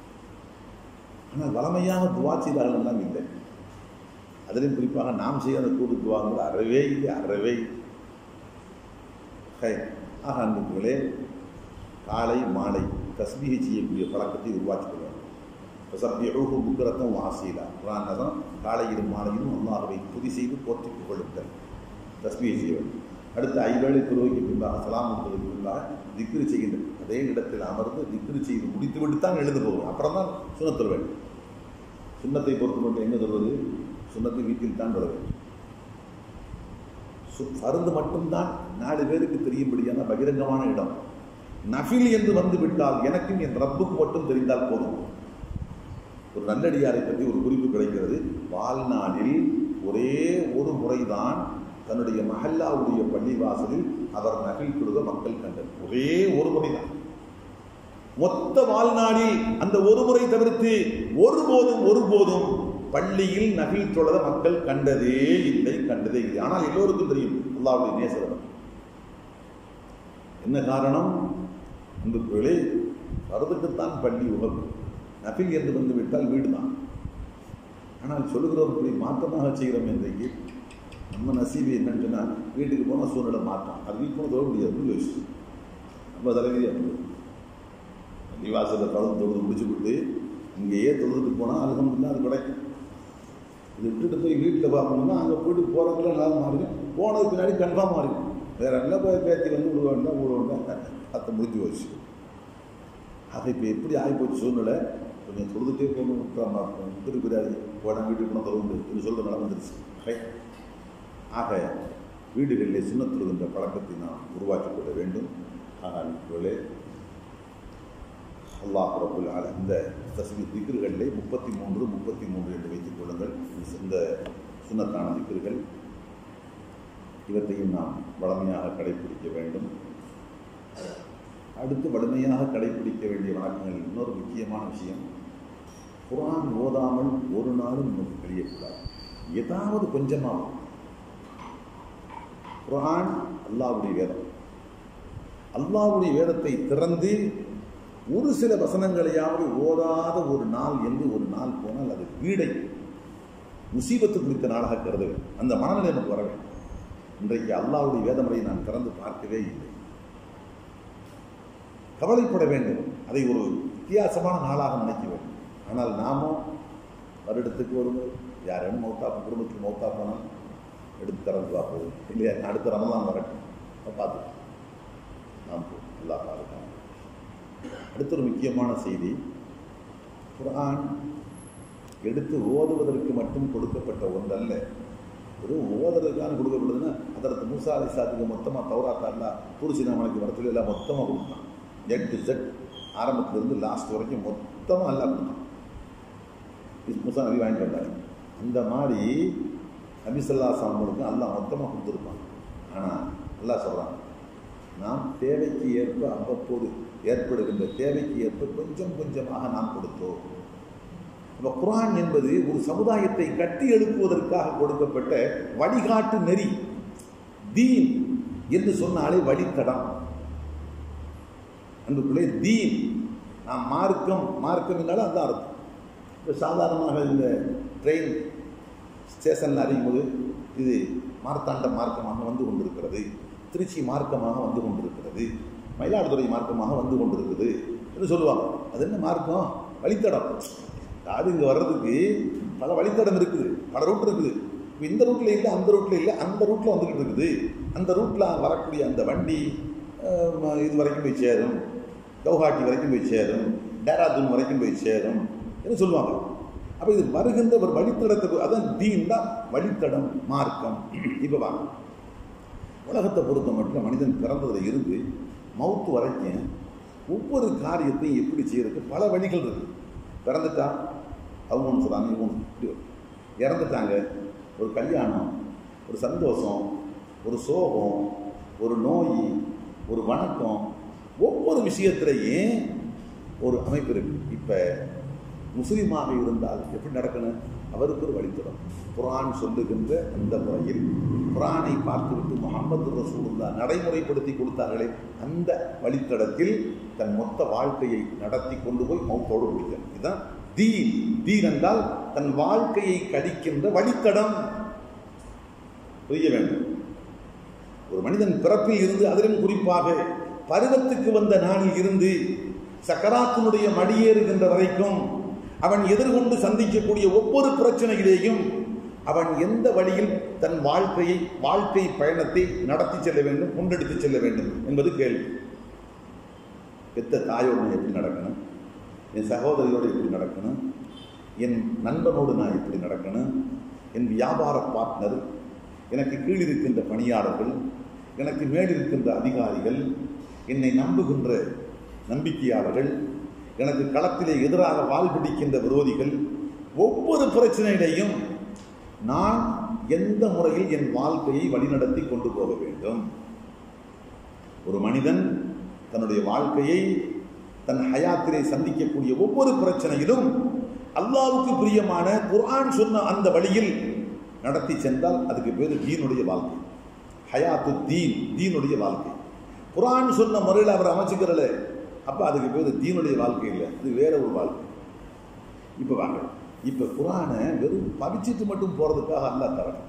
ஆனால் வளமையாக துவா செய்தார்கள் எல்லாம் இல்லை அதிலும் குறிப்பாக நாம் செய்யாத கூட்டு துவாங்கள் அறவே இல்லை அறவே இல்லை. ஹை. ஆக அன்புகளே காலை மாலை தஸ்பீகை செய்யக்கூடிய பழக்கத்தை உருவாக்கிக் கொள்ள வேண்டும் சப்பியூஹு புக்கரத்தம் வாசீலா குரான் தான் காலையிலும் மாலையிலும் அல்லாஹவை துதி செய்து போற்றி புகழுங்கள் தஸ்பீகை செய்ய வேண்டும் அடுத்து ஐவேளை துறவைக்கு பின்பாக சலாம் கொடுத்ததுக்கு பின்பாக திக்ரு செய்கின்ற அதே இடத்தில் அமர்ந்து திக்ரு செய்து முடித்துவிட்டு தான் எழுந்து போகும் அப்புறம் தான் சுண்ணத்தொழ வேண்டும் சுண்ணத்தை பொறுத்து மட்டும் எங்கே சொல்வது சுண்ணத்தை வீட்டில் தான் தொழ வேண்டும் சு- ஃபர்து மட்டும்தான் நாலு பேருக்கு தெரியும்படியான பகிரங்கமான இடம் நஃபில் என்று வந்து விட்டால் எனக்கும் என் ரப்புக்கு மட்டும் தெரிந்தால் போதும் ஒரு நல்லடியாரை பற்றி ஒரு குறிப்பு கிடைக்கிறது வாழ்நாளில் ஒரே ஒரு முறைதான் தன்னுடைய மஹல்லாவுடைய பள்ளிவாசலில் அவர் நகில் கொடுக்க மக்கள் கண்டது ஒரே ஒரு முறைதான் மொத்த வாழ்நாளில் அந்த ஒரு முறை தவிர்த்து ஒருபோதும் ஒருபோதும் பள்ளியில் நகில் தொழத மக்கள் கண்டதே இல்லை கண்டதே இல்லை ஆனால் எல்லோருக்கும் தெரியும் அல்லாவுடைய நேசரம் என்ன காரணம் அன்புக்குள்ளே வரதுக்குத்தான் பள்ளி உகப்பு நபில் என்று வந்து விட்டால் வீடு தான் ஆனால் சொல்லுகிறோம் இப்படி மாற்றமாக செய்கிறோம் இன்றைக்கு நம்ம நசீபு என்னன்னு சொன்னால் வீட்டுக்கு போனால் சூழ்நிலை மாற்றம் அது வீட்டு போனால் தொழ முடியாது யோசிச்சு நம்ம தலைவிதியாக இருந்தது பள்ளிவாசலில் தொழுது தொழுது முடிச்சு விட்டு இங்கேயே தொழுதுட்டு போனால் அல்ஹம்துலில்லாஹ் அது கிடைக்கும் இது விட்டுட்டு போய் வீட்டில் பார்க்கணும்னா அங்கே போயிட்டு போகிறவங்கள நல்லா மாறிடும் போனதுக்கு பின்னாடி கன்ஃபார்ம் மாறிடும் வேற என்ன போய் பேத்தி வந்து விட வேண்டாம் விட வேண்டாம் அத்தை முடிஞ்சு போச்சு அது இப்போ எப்படி ஆகிப்போச்சு சூழ்நிலை கொஞ்சம் தொழுதுட்டே போகணும் திருப்பிடாது போனால் வீட்டுக்கு போனால் தொழுந்து இது சொல்கிற நிலம் வந்துருச்சு ரைட் ஆக வீடுகளிலே சுண்ணத்தொழுகின்ற பழக்கத்தை நாம் உருவாக்கிக் கொள்ள வேண்டும் ஆனால் இப்போலே அல்லாஹ் ரபுல் ஆல இந்த தஸ்மி திக்ருகளிலே முப்பத்தி மூன்று முப்பத்தி மூன்று என்று வைத்துக் கொள்ளுங்கள் இது இந்த சுண்ணத்தான திக்ருகள் இவற்றையும் நாம் வளமையாக கடைபிடிக்க வேண்டும் அடுத்து வலிமையாக கடைபிடிக்க வேண்டிய வழக்கங்கள் இன்னொரு முக்கியமான விஷயம் குர்ஆன் ஓதாமல் ஒரு நாளும் நமக்கு கழியக்கூடாது ஏதாவது கொஞ்சமாகும் குர்ஆன் அல்லாஹ்வுடைய வேதம் அல்லாஹ்வுடைய வேதத்தை திறந்து ஒரு சில வசனங்களையாவது ஓதாத ஒரு நாள் என்று ஒரு நாள் போனால் அது வீடை முசீபத்து குறித்த நாளாக கருத வேண்டும் அந்த மனநிலை நமக்கு வர வேண்டும் இன்றைக்கு அல்லாஹ்வுடைய வேதமுறையை நான் திறந்து பார்க்கவே இல்லை கவலைப்பட வேண்டும் அதை ஒரு வித்தியாசமான நாளாக நினைக்க வேண்டும் ஆனால் நாமும் வருடத்துக்கு ஒரு முறை யாரேனும் மௌத்தா குடும்பத்தில் மௌத்தா போனால் எடுத்து திறந்து பார்ப்பது இல்லையா அடுத்த ரமதான் வரட்டும் அப்ப பார்த்துக்கலாம் நாம் போ நல்லா பாருங்க அடுத்த ஒரு முக்கியமான செய்தி குர்ஆன் எடுத்து ஓதுவதற்கு மட்டும் கொடுக்கப்பட்ட ஒன்றல்ல ஒரு ஓதுறதுக்கான கொடுக்கப்படுதுன்னா அதற்கு மூசா அலை சாத்துக்கு மொத்தமாக தௌராத்தாண்டா பூர்சினாமலைக்கு வரத்துல எல்லாம் மொத்தமாக கொடுத்தான் எட் டு செட் ஆரம்பத்திலிருந்து லாஸ்ட் வரைக்கும் மொத்தமாக எல்லாம் கொடுத்தான் இது மூசா நபி வாங்கிட்டு வந்தாரு அந்த மாதிரி நபிசல்லா சாமலுக்கு அல்லாஹ் மொத்தமாக கொடுத்துருப்பான் ஆனால் அல்லாஹ் சொல்கிறான் நாம் தேவைக்கு ஏற்ப அவ்வப்போது ஏற்படுகின்ற தேவைக்கு ஏற்ப கொஞ்சம் கொஞ்சமாக நாம் கொடுத்தோம் அப்ப குர்ஆன் என்பது ஒரு சமுதாயத்தை கட்டி எழுப்புவதற்காக கொடுக்கப்பட்ட வழிகாட்டு நெறி தீன் என்று சொன்னாலே வழித்தடம் அன்புக்குள்ளே தீன் நாம் மார்க்கம் மார்க்கம் என்றாலும் அதுதான் அர்த்தம் இப்போ சாதாரணமாக இந்த ட்ரெயின் ஸ்டேஷனில் அறியும் போது இது மார்த்தாண்ட மார்க்கமாக வந்து கொண்டிருக்கிறது திருச்சி மார்க்கமாக வந்து கொண்டிருக்கிறது மயிலாடுதுறை மார்க்கமாக வந்து கொண்டிருக்குது என்று சொல்லுவாங்க அது என்ன மார்க்கம் வழித்தடம் அது இங்கே வர்றதுக்கு பல வழித்தடம் இருக்குது பல ரூட் இருக்குது இப்போ இந்த ரூட்டில் இல்லை அந்த ரூட்டில் இல்லை அந்த ரூட்டில் வந்துக்கிட்டு இருக்குது அந்த ரூட்டில் வரக்கூடிய அந்த வண்டி அஹ், இது வரைக்கும் போய் சேரும் கவுஹாட்டி வரைக்கும் போய் சேரும் டேராதூன் வரைக்கும் போய் சேரும் என்று சொல்லுவாங்க அப்போ இது வருகின்ற ஒரு வழித்தடத்தை அதான் தீன் தான் வழித்தடம் மார்க்கம் இப்போ வாங்க உலகத்தை பொறுத்த மட்டும் மனிதன் பிறந்ததில் இருந்து மவுத்து வரைக்கும் ஒவ்வொரு காரியத்தையும் எப்படி செய்யறதுக்கு பல வழிகள் இருக்கு பிறந்துட்டா அவங்க ஒன்று சொல்கிறாங்க இவங்க ஒன்று இப்படி வரும். இறந்துட்டாங்க ஒரு கல்யாணம் ஒரு சந்தோஷம் ஒரு சோகம் ஒரு நோய் ஒரு வணக்கம் ஒவ்வொரு விஷயத்திலையும் ஒரு அமைப்பு இருக்கு இப்போ முஸ்லீமாக இருந்தால் எப்படி நடக்கணும் அவருக்கு ஒரு வழித்தடம் குர்ஆன் சொல்லுகின்ற அந்த முறையில் குர்ஆனை பார்த்துவிட்டு முகமது ரசூலுல்லா நடைமுறைப்படுத்தி கொடுத்தார்களே அந்த வழித்தடத்தில் தன் மொத்த வாழ்க்கையை நடத்தி கொண்டு போய் மௌத்தோடு முடிக்கணும் இதுதான் தீன் தீன் என்றால் தன் வாழ்க்கையை கழிக்கின்ற வழித்தடம் புரிய வேண்டும் ஒரு மனிதன் பிறப்பில் இருந்து அதிலும் குறிப்பாக பருவத்துக்கு வந்த நாளில் இருந்து சக்கராத்தினுடைய மடியேறுகின்ற வரைக்கும் அவன் எதிர்கொண்டு சந்திக்கக்கூடிய ஒவ்வொரு பிரச்சனையிலேயும் அவன் எந்த வழியில் தன் வாழ்க்கையை வாழ்க்கை பயணத்தை நடத்தி செல்ல வேண்டும் முன்னெடுத்து செல்ல வேண்டும் என்பது கேள்வி பெத்த தாயோடு நான் எப்படி நடக்கணும் என் சகோதரியோடு எப்படி நடக்கணும் என் நண்பனோடு நான் எப்படி நடக்கணும் என் வியாபார பார்ட்னர் எனக்கு கீழ் இருக்கின்ற பணியாளர்கள் எனக்கு மேல் இருக்கின்ற அதிகாரிகள் என்னை நம்புகின்ற நம்பிக்கையாளர்கள் எனக்கு களத்திலே எதிராக வால் பிடிக்கின்ற விரோதிகள் ஒவ்வொரு பிரச்சனையிலையும் நான் எந்த முறையில் என் வாழ்க்கையை வழிநடத்தி கொண்டு போக வேண்டும் ஒரு மனிதன் தன்னுடைய வாழ்க்கையை தன் ஹயாத்திலே சந்திக்கக்கூடிய ஒவ்வொரு பிரச்சனையிலும் அல்லாவுக்கு பிரியமான குர்ஆன் சொன்ன அந்த வழியில் நடத்தி சென்றால் அதுக்கு பேர் தீனுடைய வாழ்க்கை ஹயாத்து தீன் தீனுடைய வாழ்க்கை குர்ஆன் சொன்ன முறையில் அவர் அமைச்சுக்கிறல அப்போ அதுக்கு பேர் தீனுடைய வாழ்க்கை இல்லை அது வேற ஒரு வாழ்க்கை இப்போ வாங்க இப்போ குரானை வெறும் படிச்சுட்டு மட்டும் போகிறதுக்காக அல்லா தரணும்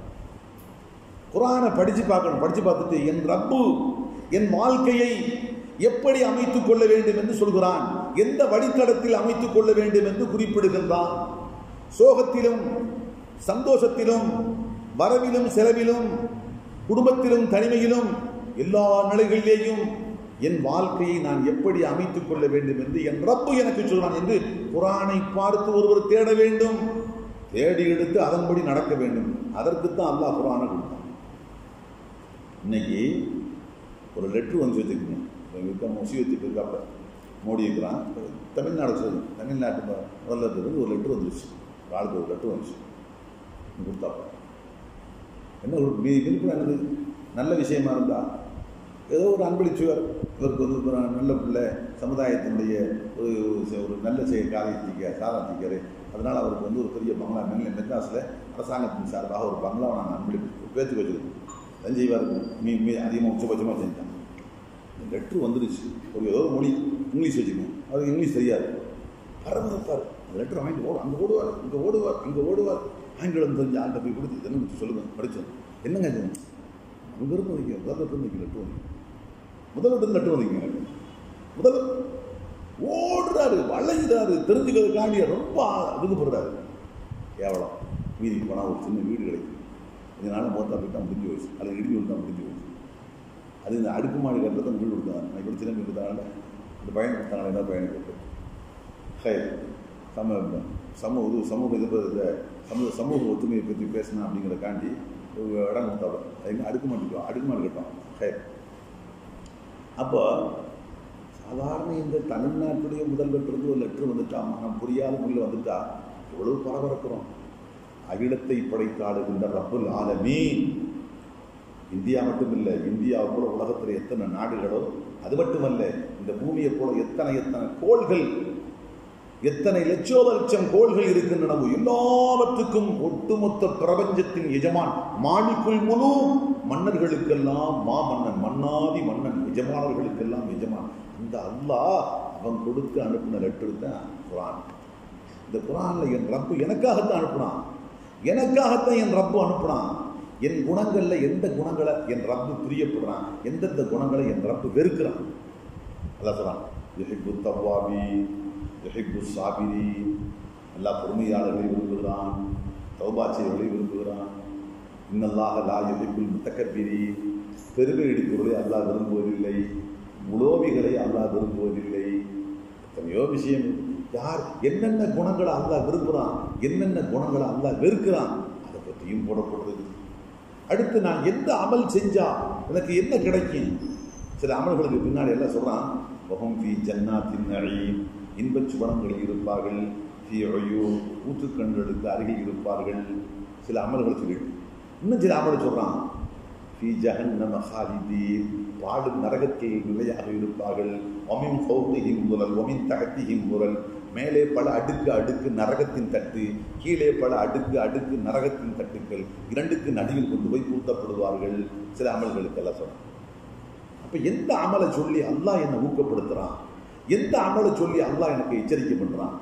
குரானை படித்து பார்க்கணும் படித்து பார்த்துட்டு என் ரப்பு என் வாழ்க்கையை எப்படி அமைத்துக் கொள்ள வேண்டும் என்று சொல்கிறான் எந்த வழித்தடத்தில் அமைத்துக் கொள்ள வேண்டும் என்று குறிப்பிடுகின்றான் சோகத்திலும் சந்தோஷத்திலும் வரவிலும் செலவிலும் குடும்பத்திலும் தனிமையிலும் எல்லா நிலைகளிலேயும் என் வாழ்க்கையை நான் எப்படி அமைத்துக் கொள்ள வேண்டும் என்று என் ரப்பு எனக்கு சொல்றான் என்று குரானை பார்த்து ஒருவர் தேட வேண்டும் தேடி எடுத்து அதன்படி நடக்க வேண்டும் அதற்குத்தான் அல்லாஹ் குரானை கொடுத்தான் இன்னைக்கு ஒரு லெட்ரு வந்து வச்சுக்கோங்க இருக்க முசி வச்சுட்டு இருக்காப்புல மோடி இருக்கிறான் தமிழ்நாடு சொல்லு தமிழ்நாட்டு முதல்ல ஒரு லெட்ரு வந்துருச்சு ஆளுக்கு ஒரு லெட்ரு வந்துச்சு கொடுத்தாப்ப என்ன ஒரு விருப்பம் என்னது நல்ல விஷயமா இருந்தா ஏதோ ஒரு அன்பளிச்சுவர் இவருக்கு வந்து ஒரு நல்ல பிள்ளை சமுதாயத்தினுடைய ஒரு ஒரு நல்ல செய்ய காரியத்திக்க சாதனத்திக்காரு அதனால் அவருக்கு வந்து ஒரு பெரிய பங்களா மெல்ல மெட்ராஸில் அரசாங்கத்தின் சார்பாக ஒரு பங்களாவை நாங்கள் அன்பளிப்பு பேச்சு வச்சுருக்கோம் தஞ்சைவார் மீ மீ அதிகமாக உச்சபட்சமாக செஞ்சான் இந்த லெட்ரு வந்துருச்சு ஒரு ஏதோ ஒரு மொழி இங்கிலீஷ் வச்சுக்கோங்க அவருக்கு இங்கிலீஷ் தெரியாது பரபரப்பார் அந்த லெட்டர் வாங்கிட்டு ஓடும் அங்கே ஓடுவார் இங்கே ஓடுவார் அங்கே ஓடுவார் ஆங்கிலம் தெரிஞ்ச ஆள்கிட்ட போய் கொடுத்து இதெல்லாம் சொல்லுங்கள் படித்தோம் என்னங்க இது அங்கிருந்து வைக்க முதல் லெட்டர் வைக்க லெட்டர் வந்து முதல் லெட்டர் லெட்டர் வந்துங்க முதல் ஓடுறாரு வளைகிறாரு தெரிஞ்சுக்கிறதுக்காண்டி ரொம்ப விருப்பப்படுறாரு கேவலம் வீதிக்கு போனால் ஒரு சின்ன வீடு கிடைக்கும் இதனால மோத்தா போயிட்டா முடிஞ்சு போச்சு அதில் இடிஞ்சு விழுந்தா முடிஞ்சு போச்சு அது இந்த அடுக்குமாடி கட்டுறத வீடு கொடுத்தாங்க நான் இப்படி சின்ன வீடு கொடுத்தாங்க இந்த பையன் கொடுத்தாங்க என்ன பையன் கொடுத்து ஹே சம சமூக இது சமூக இது இந்த சமூக சமூக ஒத்துமையை பற்றி பேசணும் அப்படிங்கிறக்காண்டி ஒரு இடம் கொடுத்தாங்க எங்கே அடுக்குமாடி அடுக்குமாடி கட்டோம் ஹே அப்போ சாதாரண இந்த தமிழ்நாட்டுடைய முதல்வர்கிட்ட ஒரு லெட்டர் வந்துட்டா மனம் புரியாத மொழியில் வந்துட்டா எவ்வளவு பரபரக்கிறோம் அகிலத்தை படைத்தாடுகின்ற ரப்புல் ஆலமீ இந்தியா மட்டுமில்லை இந்தியாவை போல உலகத்தில் எத்தனை நாடுகளோ அது மட்டுமல்ல இந்த பூமியை போல எத்தனை எத்தனை கோள்கள் எத்தனை லட்சோப லட்சம் கோள்கள் இருக்கின்றனவோ எல்லாவற்றுக்கும் ஒட்டுமொத்த பிரபஞ்சத்தின் எஜமான் மாணிக்குள் முழு மன்னர்களுக்கெல்லாம் மா மன்னன் மன்னாதி மன்னன் எஜமானர்களுக்கெல்லாம் எஜமான் இந்த அல்லாஹ் அவன் கொடுத்து அனுப்பின லெட்டர் தான் குரான் இந்த குரான்ல என் ரப்பு எனக்காகத்தான் அனுப்புனான் எனக்காகத்தான் என் ரப்பு அனுப்புனான் என் குணங்கள்ல எந்த குணங்களை என் ரப்பு பிரியப்படுறான் எந்தெந்த குணங்களை என் ரப்பு வெறுக்கிறான் அதான் சொல்றான் யுஹிப்பு தவ்வாபி யுஹிப்பு சாபிரி எல்லா பொறுமையாளர்களை விரும்புகிறான் தௌபாச்சியர்களை விரும்புகிறான் இன்னல்லாக லா யுஹிப்புல் முத்தக்கபிரி பெருமை எடுப்பவர்களை அல்லாஹ் விரும்புவதில்லை உலோபிகளை அல்லாஹ் விரும்புவதில்லை எத்தனையோ விஷயம் யார் என்னென்ன குணங்களை அல்லாஹ் விரும்புகிறான் என்னென்ன குணங்களை அல்லாஹ் வெறுக்கிறான் அதை பற்றியும் போடப்படுறது அடுத்து நான் எந்த அமல் செஞ்சா எனக்கு என்ன கிடைக்கும் சில அமல்களுக்கு பின்னாடி எல்லாம் சொல்றான் வஹும் ஃபி ஜன்னாத்தின் நழீம் இன்பச் சுவனங்களில் இருப்பார்கள் ஃபி ஒய்யூ ஊற்றுக்கண்களுக்கு அருகில் இருப்பார்கள் சில அமல்கள் சொல்லிட்டு இன்னும் சில அமலை சொல்றான் ஃபி ஜஹன்னம ஹாலிதீன் பாடும் நரகத்தில் நிலையாக இருப்பார்கள் ஒமின் ஃபௌத்திஹிம் முரல் ஒமின் தகத்திஹிம் முரல் மேலே பல அடுக்கு அடுக்கு நரகத்தின் தட்டு கீழே பல அடுக்கு அடுக்கு நரகத்தின் தட்டுக்கள் இரண்டுக்கு நடுவில் கொண்டு போய் பூத்தப்படுவார்கள் சில அமல்களுக்கெல்லாம் சொல்றான் அப்ப எந்த அமலை சொல்லி அல்லாஹ் என்னை ஊக்கப்படுத்துறான் எந்த அமலை சொல்லி அல்லாஹ் எனக்கு எச்சரிக்கை பண்றான்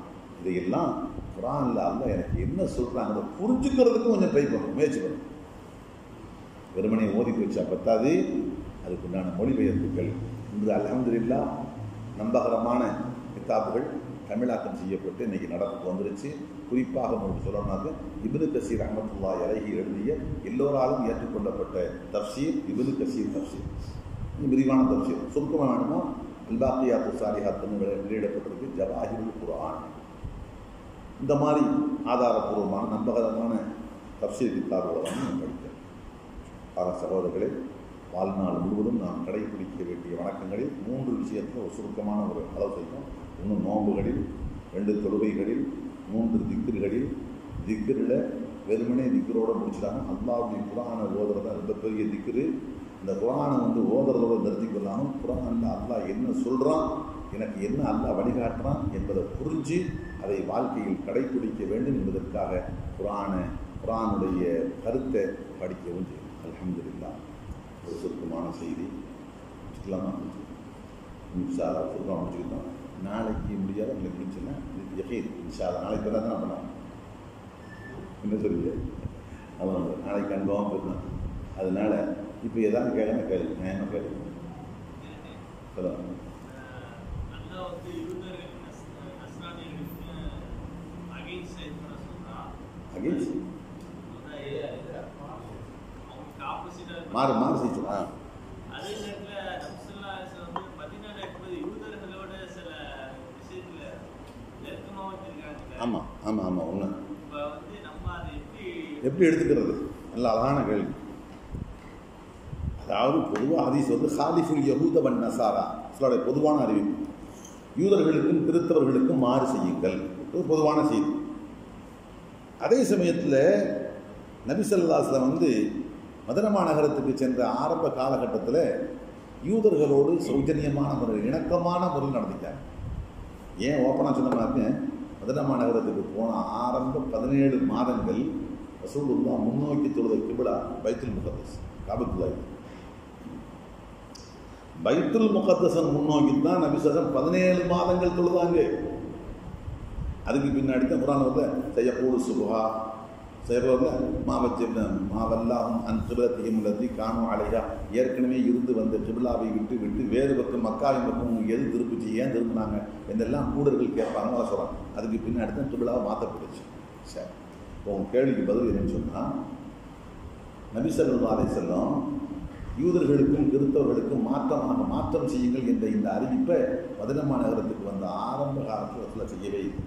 இதையெல்லாம் குரான்ல அல்ல எனக்கு என்ன சொல்றாங்க அதை புரிஞ்சுக்கிறதுக்கு கொஞ்சம் ட்ரை பண்ணணும் முயற்சி பண்ணணும் வெறுமனை ஓதி வச்சா பத்தாது அதுக்குண்டான மொழிபெயர்ப்புகள் இன்று அலமதுல்லா நம்பகரமான கித்தாப்புகள் தமிழாக்கம் செய்யப்பட்டு இன்னைக்கு நடப்பு வந்துருச்சு குறிப்பாக உங்களுக்கு சொல்லணும்னாக்க இபினு கசீர் அஹமத்துல்லா இலகி எழுதிய எல்லோராலும் ஏற்றுக்கொள்ளப்பட்ட தப்சீர் இபினு கசீர் தப்சீர் இது விரிவான தப்சீர் சுருக்கமாக வேணுமா அல்பாக்கியாத்து சாலிஹாத்துன்னு வெளியிடப்பட்டிருக்கு ஜவாஹிருல் குர்ஆன் இந்த மாதிரி ஆதாரபூர்வமான நம்பகரமான தப்சீர் கித்தாபுகளை வந்து நான் படித்தேன் ஆக சகோதரர்களே வாழ்நாள் முழுவதும் நாம் கடைபிடிக்க வேண்டிய வணக்கங்களில் மூன்று விஷயத்தில் ஒரு சுருக்கமான ஒரு அளவு செய்யும் ஒன்று நோன்புகளில் ரெண்டு தொழுகைகளில் மூன்று திக்கிர்களில் திக்கிரில் வெறுமனே திக்கரோடு முடிச்சிட்டாங்க அல்லாவுடைய குரானை ஓதுறதா ரொம்ப பெரிய திக்ரு இந்த குரானை வந்து ஓதுறதோட நிறுத்தி கொள்ளாமல் குரானில் அல்லாஹ் என்ன சொல்கிறான் எனக்கு என்ன அல்லாஹ் வழிகாட்டுறான் என்பதை புரிஞ்சு அதை வாழ்க்கையில் கடைபிடிக்க வேண்டும் என்பதற்காக குரானை குரானுடைய கருத்தை படிக்கவும் செய்யும் அல்ஹம்துலில்லா ஒரு சுருக்கமான செய்தி வச்சுக்கலாமா இன்ஷாலா சுருக்கமாக முடிச்சுக்கிட்டோம் நாளைக்கு முடியாத உங்களுக்கு முடிச்சுன்னா யகீன் இன்ஷாலா நாளைக்கு தான் தான் பண்ணலாம் என்ன சொல்லுங்க அதான் நாளைக்கு அனுபவம் போயிருந்தோம் அதனால இப்போ ஏதாவது கேட்கணும் கேள்வி நான் என்ன கேள்வி சொல்லுங்க அல்லாஹ் வந்து யூதர்களுக்கு நஸ்- நஸ்ரானியர்களுக்கு against ஆ இது பண்ண சொல்றான். அகேன்ஸ்ட் அதான் இது- அவங்களுக்கு opposite ஆ இது மாறு மாறு செய்ச்சு ஆ அதே நேரத்துல நபிசல்லா அலிஸ்லாம் வந்து மதீனால இருக்கும்போது யூதர்களோட சில விஷயத்துல நெருக்கமா வச்சிருக்காங்க ஆமாம் ஆமாம் ஆமாம் ஒன்று இப்ப வந்து நம்ம அதை எப்படி எப்படி எடுத்துக்கிறது நல்ல அழகான கேள்வி அதாவது பொதுவாக ஹதீஸ் வந்து ஹாலிஃபுல் யஹூத வன் நசாரா சிலருடைய பொதுவான அறிவிப்பு யூதர்களுக்கும் கிறிஸ்தவர்களுக்கும் மாறு செய்யுங்கள் இது பொதுவான செய்தி அதே சமயத்தில் நபிசல்லாஸ்ல வந்து மதனமா நகரத்துக்கு சென்ற ஆரம்ப காலகட்டத்தில் யூதர்களோடு சௌஜன்யமான முறையில் இணக்கமான முறையில் நடந்துட்டாங்க ஏன் ஓப்பனாக சொன்ன மாதிரி மதனமா நகரத்துக்கு போன ஆரம்ப பதினேழு மாதங்கள் ரசூலுல்லா முன்னோக்கி தொழுத கிபிலா பைத்துல் முகத்தஸ் காபத்துல்லாய் பைத்துல் முகத்தசன் முன்னோக்கி தான் நபிசசன் பதினேழு மாதங்கள் தொழுதாங்க அதுக்கு பின்னாடி தான் குரான் வந்து செய்யப்போடு சுபா செய்யப்போதில் மாவச்சம் மாவல்லாவும் அன் கிபிலத்தையும் உள்ளத்தி காணும் அலையா ஏற்கனவே இருந்து வந்த கிபிலாவை விட்டு விட்டு வேறு பக்கம் மக்காவின் பக்கம் எது திருப்பிச்சு ஏன் திரும்பினாங்க என்றெல்லாம் கூடர்கள் கேட்பாங்க அதை சொல்கிறாங்க அதுக்கு பின்னாடி தான் கிபிலாவை மாற்றப்பட்டுச்சு சரி உங்கள் கேள்விக்கு பதில் என்னன்னு சொன்னால் நபிசல்லா அலை செல்லம் யூதர்களுக்கும் கிறிஸ்தவர்களுக்கும் மாற்றமாக மாற்றம் செய்யுங்கள் என்ற இந்த அறிவிப்பை மதுரமா நகரத்துக்கு வந்த ஆரம்ப காலத்தில் ரசூலா செய்யவே இல்லை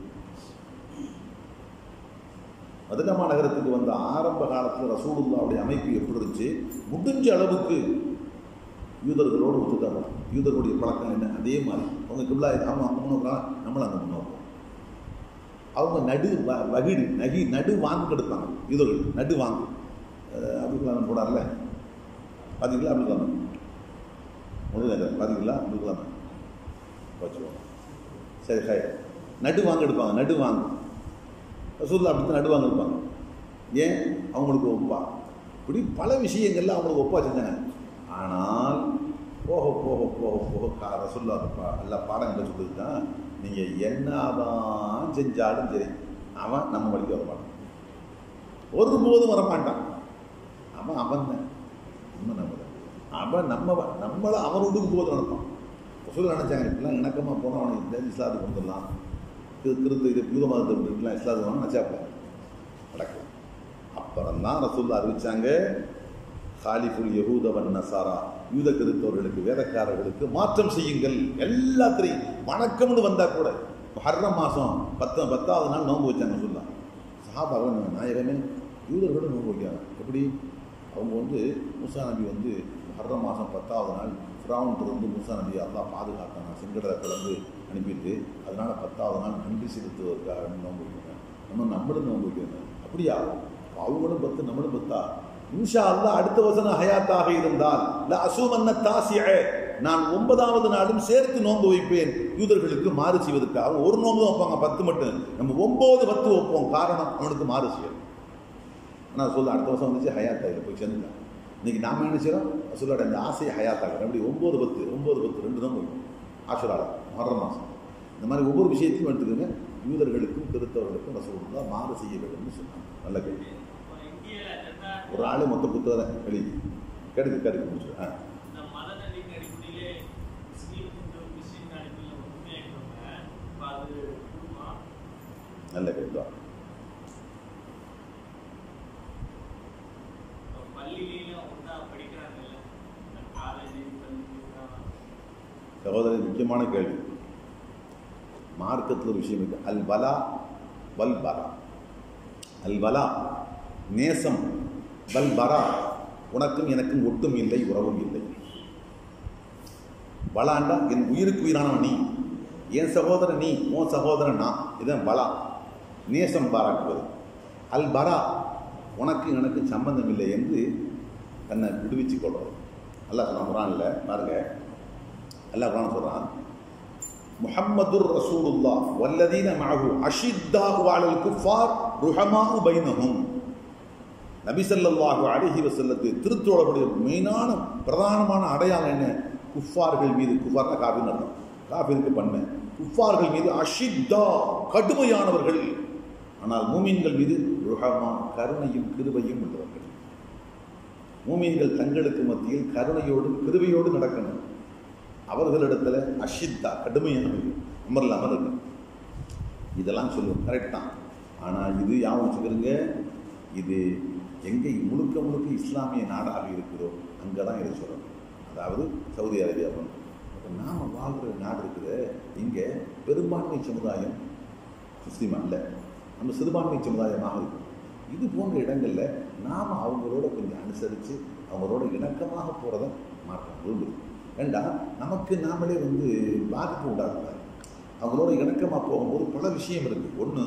மதுரமா நகரத்துக்கு வந்த ஆரம்ப காலத்தில் ரசூலுல்லாவுடைய அமைப்பு எப்படி இருந்துச்சு முடிஞ்ச அளவுக்கு யூதர்களோடு ஒத்துதான் யூதர்களுடைய பழக்கம் என்ன அதே மாதிரி அவங்க கிபிலா அவங்க அங்கே முன்னோக்கலாம் நம்மளும் அங்கே முன்னோக்கம் அவங்க நடு வ வகிடு நகி நடு வாங்கு கெடுத்தாங்க யூதர்கள் நடு வாங்கு அஹ் அப்துல் கலாம் போடார்ல பார்த்தீங்களா அப்துல் கலாம் முதல்ல பார்த்தீங்களா அப்துல் கலாம் வச்சுருவாங்க சரி ஹாய் நடு வாங்க எடுப்பாங்க நடு வாங்க ரசூல்லா அப்படி தான் நடு வாங்க எடுப்பாங்க ஏன் அவங்களுக்கு ஒப்பா இப்படி பல விஷயங்கள்ல அவங்களுக்கு ஒப்பா செஞ்சாங்க ஆனால் போக போக போக போக கா ரசூல்லா பா எல்லா பாடங்களை சொல்லிட்டு தான் நீங்கள் என்னதான் செஞ்சாலும் சரி அவன் நம்ம வழிக்கு வர மாட்டான் ஒருபோதும் வரமாட்டான் அவன் அவன் தான் நம்ம நம்ம தான் அவன் நம்ம நம்மளை அவன் வீட்டுக்கு போது நடப்பான் ரசூல் நினச்சாங்க இப்படிலாம் இணக்கமாக போனால் அவனுக்கு இந்த இஸ்லாத்துக்கு வந்துடலாம் திரு திருத்து இது யூத மதத்தை விட்டுலாம் இஸ்லாத்துக்கு வரணும் நினச்சாப்ப நடக்கலாம் அப்புறம் தான் ரசூல்லா அறிவிச்சாங்க ஹாலிஃபுல் யஹூதவன் நசாரா யூத கிறிஸ்தவர்களுக்கு வேதக்காரர்களுக்கு மாற்றம் செய்யுங்கள் எல்லாத்திலையும் வணக்கம்னு வந்தால் கூட ஹர்ரம் மாதம் பத்து பத்தாவது நாள் நோன்பு வச்சாங்க சொல்லா சஹாபாக்கள் நாயகமே யூதர்களும் நோன்பு வைக்கிறாங்க எப்படி அவங்க வந்து மூசா நபி வந்து ஹர்ரம் மாதம் பத்தாவது நாள் ஃபிராவுன்ட்டு வந்து மூசா நபி அல்லாஹ் பாதுகாத்தாங்க செங்கடலை வந்து அனுப்பிட்டு அதனால பத்தாவது நாள் நன்றி செலுத்துவதற்காக நோன்பு வைக்கிறாங்க நம்ம நம்மளும் நோன்பு வைக்கிறாங்க அப்படியா அப்ப அவங்களும் பத்து நம்மளும் பத்தா இன்ஷா அல்லாஹ் அடுத்த வசனம் ஹயாத்தாக இருந்தால் ல அசூமன்ன தாசிய நான் ஒன்பதாவது நாளும் சேர்த்து நோன்பு வைப்பேன் யூதர்களுக்கு மாறு செய்வதற்காக ஒரு நோன்பு தான் வைப்பாங்க பத்து மட்டும் நம்ம ஒன்பது பத்து வைப்போம் காரணம் அவனுக்கு மாறு செய்யணும் ஆனால் சொல்ல அடுத்த வருஷம் வந்துச்சு ஹயாத்தாயில் போய் சேர்ந்துட்டான் இன்னைக்கு நாம என்ன செய்யறோம் சொல்லோட அந்த ஆசையை ஹயாத்தாக்கிறோம் அப்படி ஒம்பது பத்து ஒம்பது பத்து ரெண்டு தான் போகும் ஆஷுரால மரண மாதம் இந்த மாதிரி ஒவ்வொரு விஷயத்தையும் எடுத்துக்கோங்க யூதர்களுக்கும் கிறிஸ்தவர்களுக்கும் ரசூலுல்லா மாறு செய்ய வேண்டும்னு சொன்னாங்க நல்ல கேள்வி இப்போ இந்தியால என்னன்னா, ஒரு ஆள் மொத்த புத்தகம் வெளியே கெடுக்கு கெடுக்கு முடிச்சு ஆ இந்த மத நம்பிக்கை அடிப்படையிலே முஸ்லீம், இந்து, கிறிஸ்டின் அடிப்படையில ஒற்றுமையாயிட்டவங்க, இப்ப அது கூடுமா? நல்ல கேள்வி தான் இப்ப பள்ளியிலயும் ஒண்ணா படிக்கிறாங்கல்ல இந்த காலேஜ் பள்ளி சகோதரி முக்கியமான கேள்வி மார்க்கத்தில் ஒரு விஷயம் இருக்கு அல் வலா வல் பரா அல் வலா நேசம் வல் பரா உனக்கும் எனக்கும் ஒட்டும் இல்லை உறவும் இல்லை வலாண்டா என் உயிருக்கு உயிரானவன் நீ என் சகோதரன் நீ உன் சகோதரன் நான் இதான் பலா நேசம் பாராட்டுவது அல் பரா உனக்கு எனக்கு சம்பந்தம் இல்லை என்று தன்னை விடுவிச்சு கொள்வது அல்லாஹ் சொல்றான் குரான்ல பாருங்க அல்லாஹ் குரான் சொல்றான் முஹம்மதுர் ரசூலுல்லா வல்லதீன மஅஹு அஷித்தாஹு அலல் குஃபார் ருஹமாஉ பைனஹும் நபி ஸல்லல்லாஹு அலைஹி வஸல்லத்து திருத்தோழருடைய மெயினான பிரதானமான அடையாளம் என்ன குஃபார்கள் மீது குஃபார்னா காஃபின்னு அர்த்தம் காஃபிருக்கு பன்மை குஃபார்கள் மீது அஷித்தா கடுமையானவர்கள் ஆனால் மூமின்கள் மீது ருஹமா கருணையும் கிருபையும் உள்ளவர்கள் மூமின்கள் தங்களுக்கு மத்தியில் கருணையோடும் கிருபையோடு நடக்கணும் அவர்களிடத்துல அஷித்தா கடுமையானவர்கள் அமரல அமருங்க இதெல்லாம் சொல்லுவோம் கரெக்ட் தான் ஆனால் இது யாவும் வச்சுக்கிறோங்க இது எங்கே முழுக்க முழுக்க இஸ்லாமிய நாடாக இருக்கிறோம் அங்கே தான் இதை சொல்லணும் அதாவது சவுதி அரேபியா போகணும் அப்போ நாம் வாழ்கிற நாடு இருக்குது இங்கே பெரும்பான்மை சமுதாயம் முஸ்லீம் அல்ல நம்ம சிறுபான்மை சமுதாயமாக இருக்கும் இது போன்ற இடங்களில் நாம் அவங்களோட கொஞ்சம் அனுசரித்து அவங்களோட இணக்கமாக போகிறத மாற்றம் விரும்புது ஏண்டா நமக்கு நாமளே வந்து பாதிப்பு உண்டாக்குறாரு அவங்களோட இணக்கமாக போகும்போது பல விஷயம் இருக்குது ஒன்று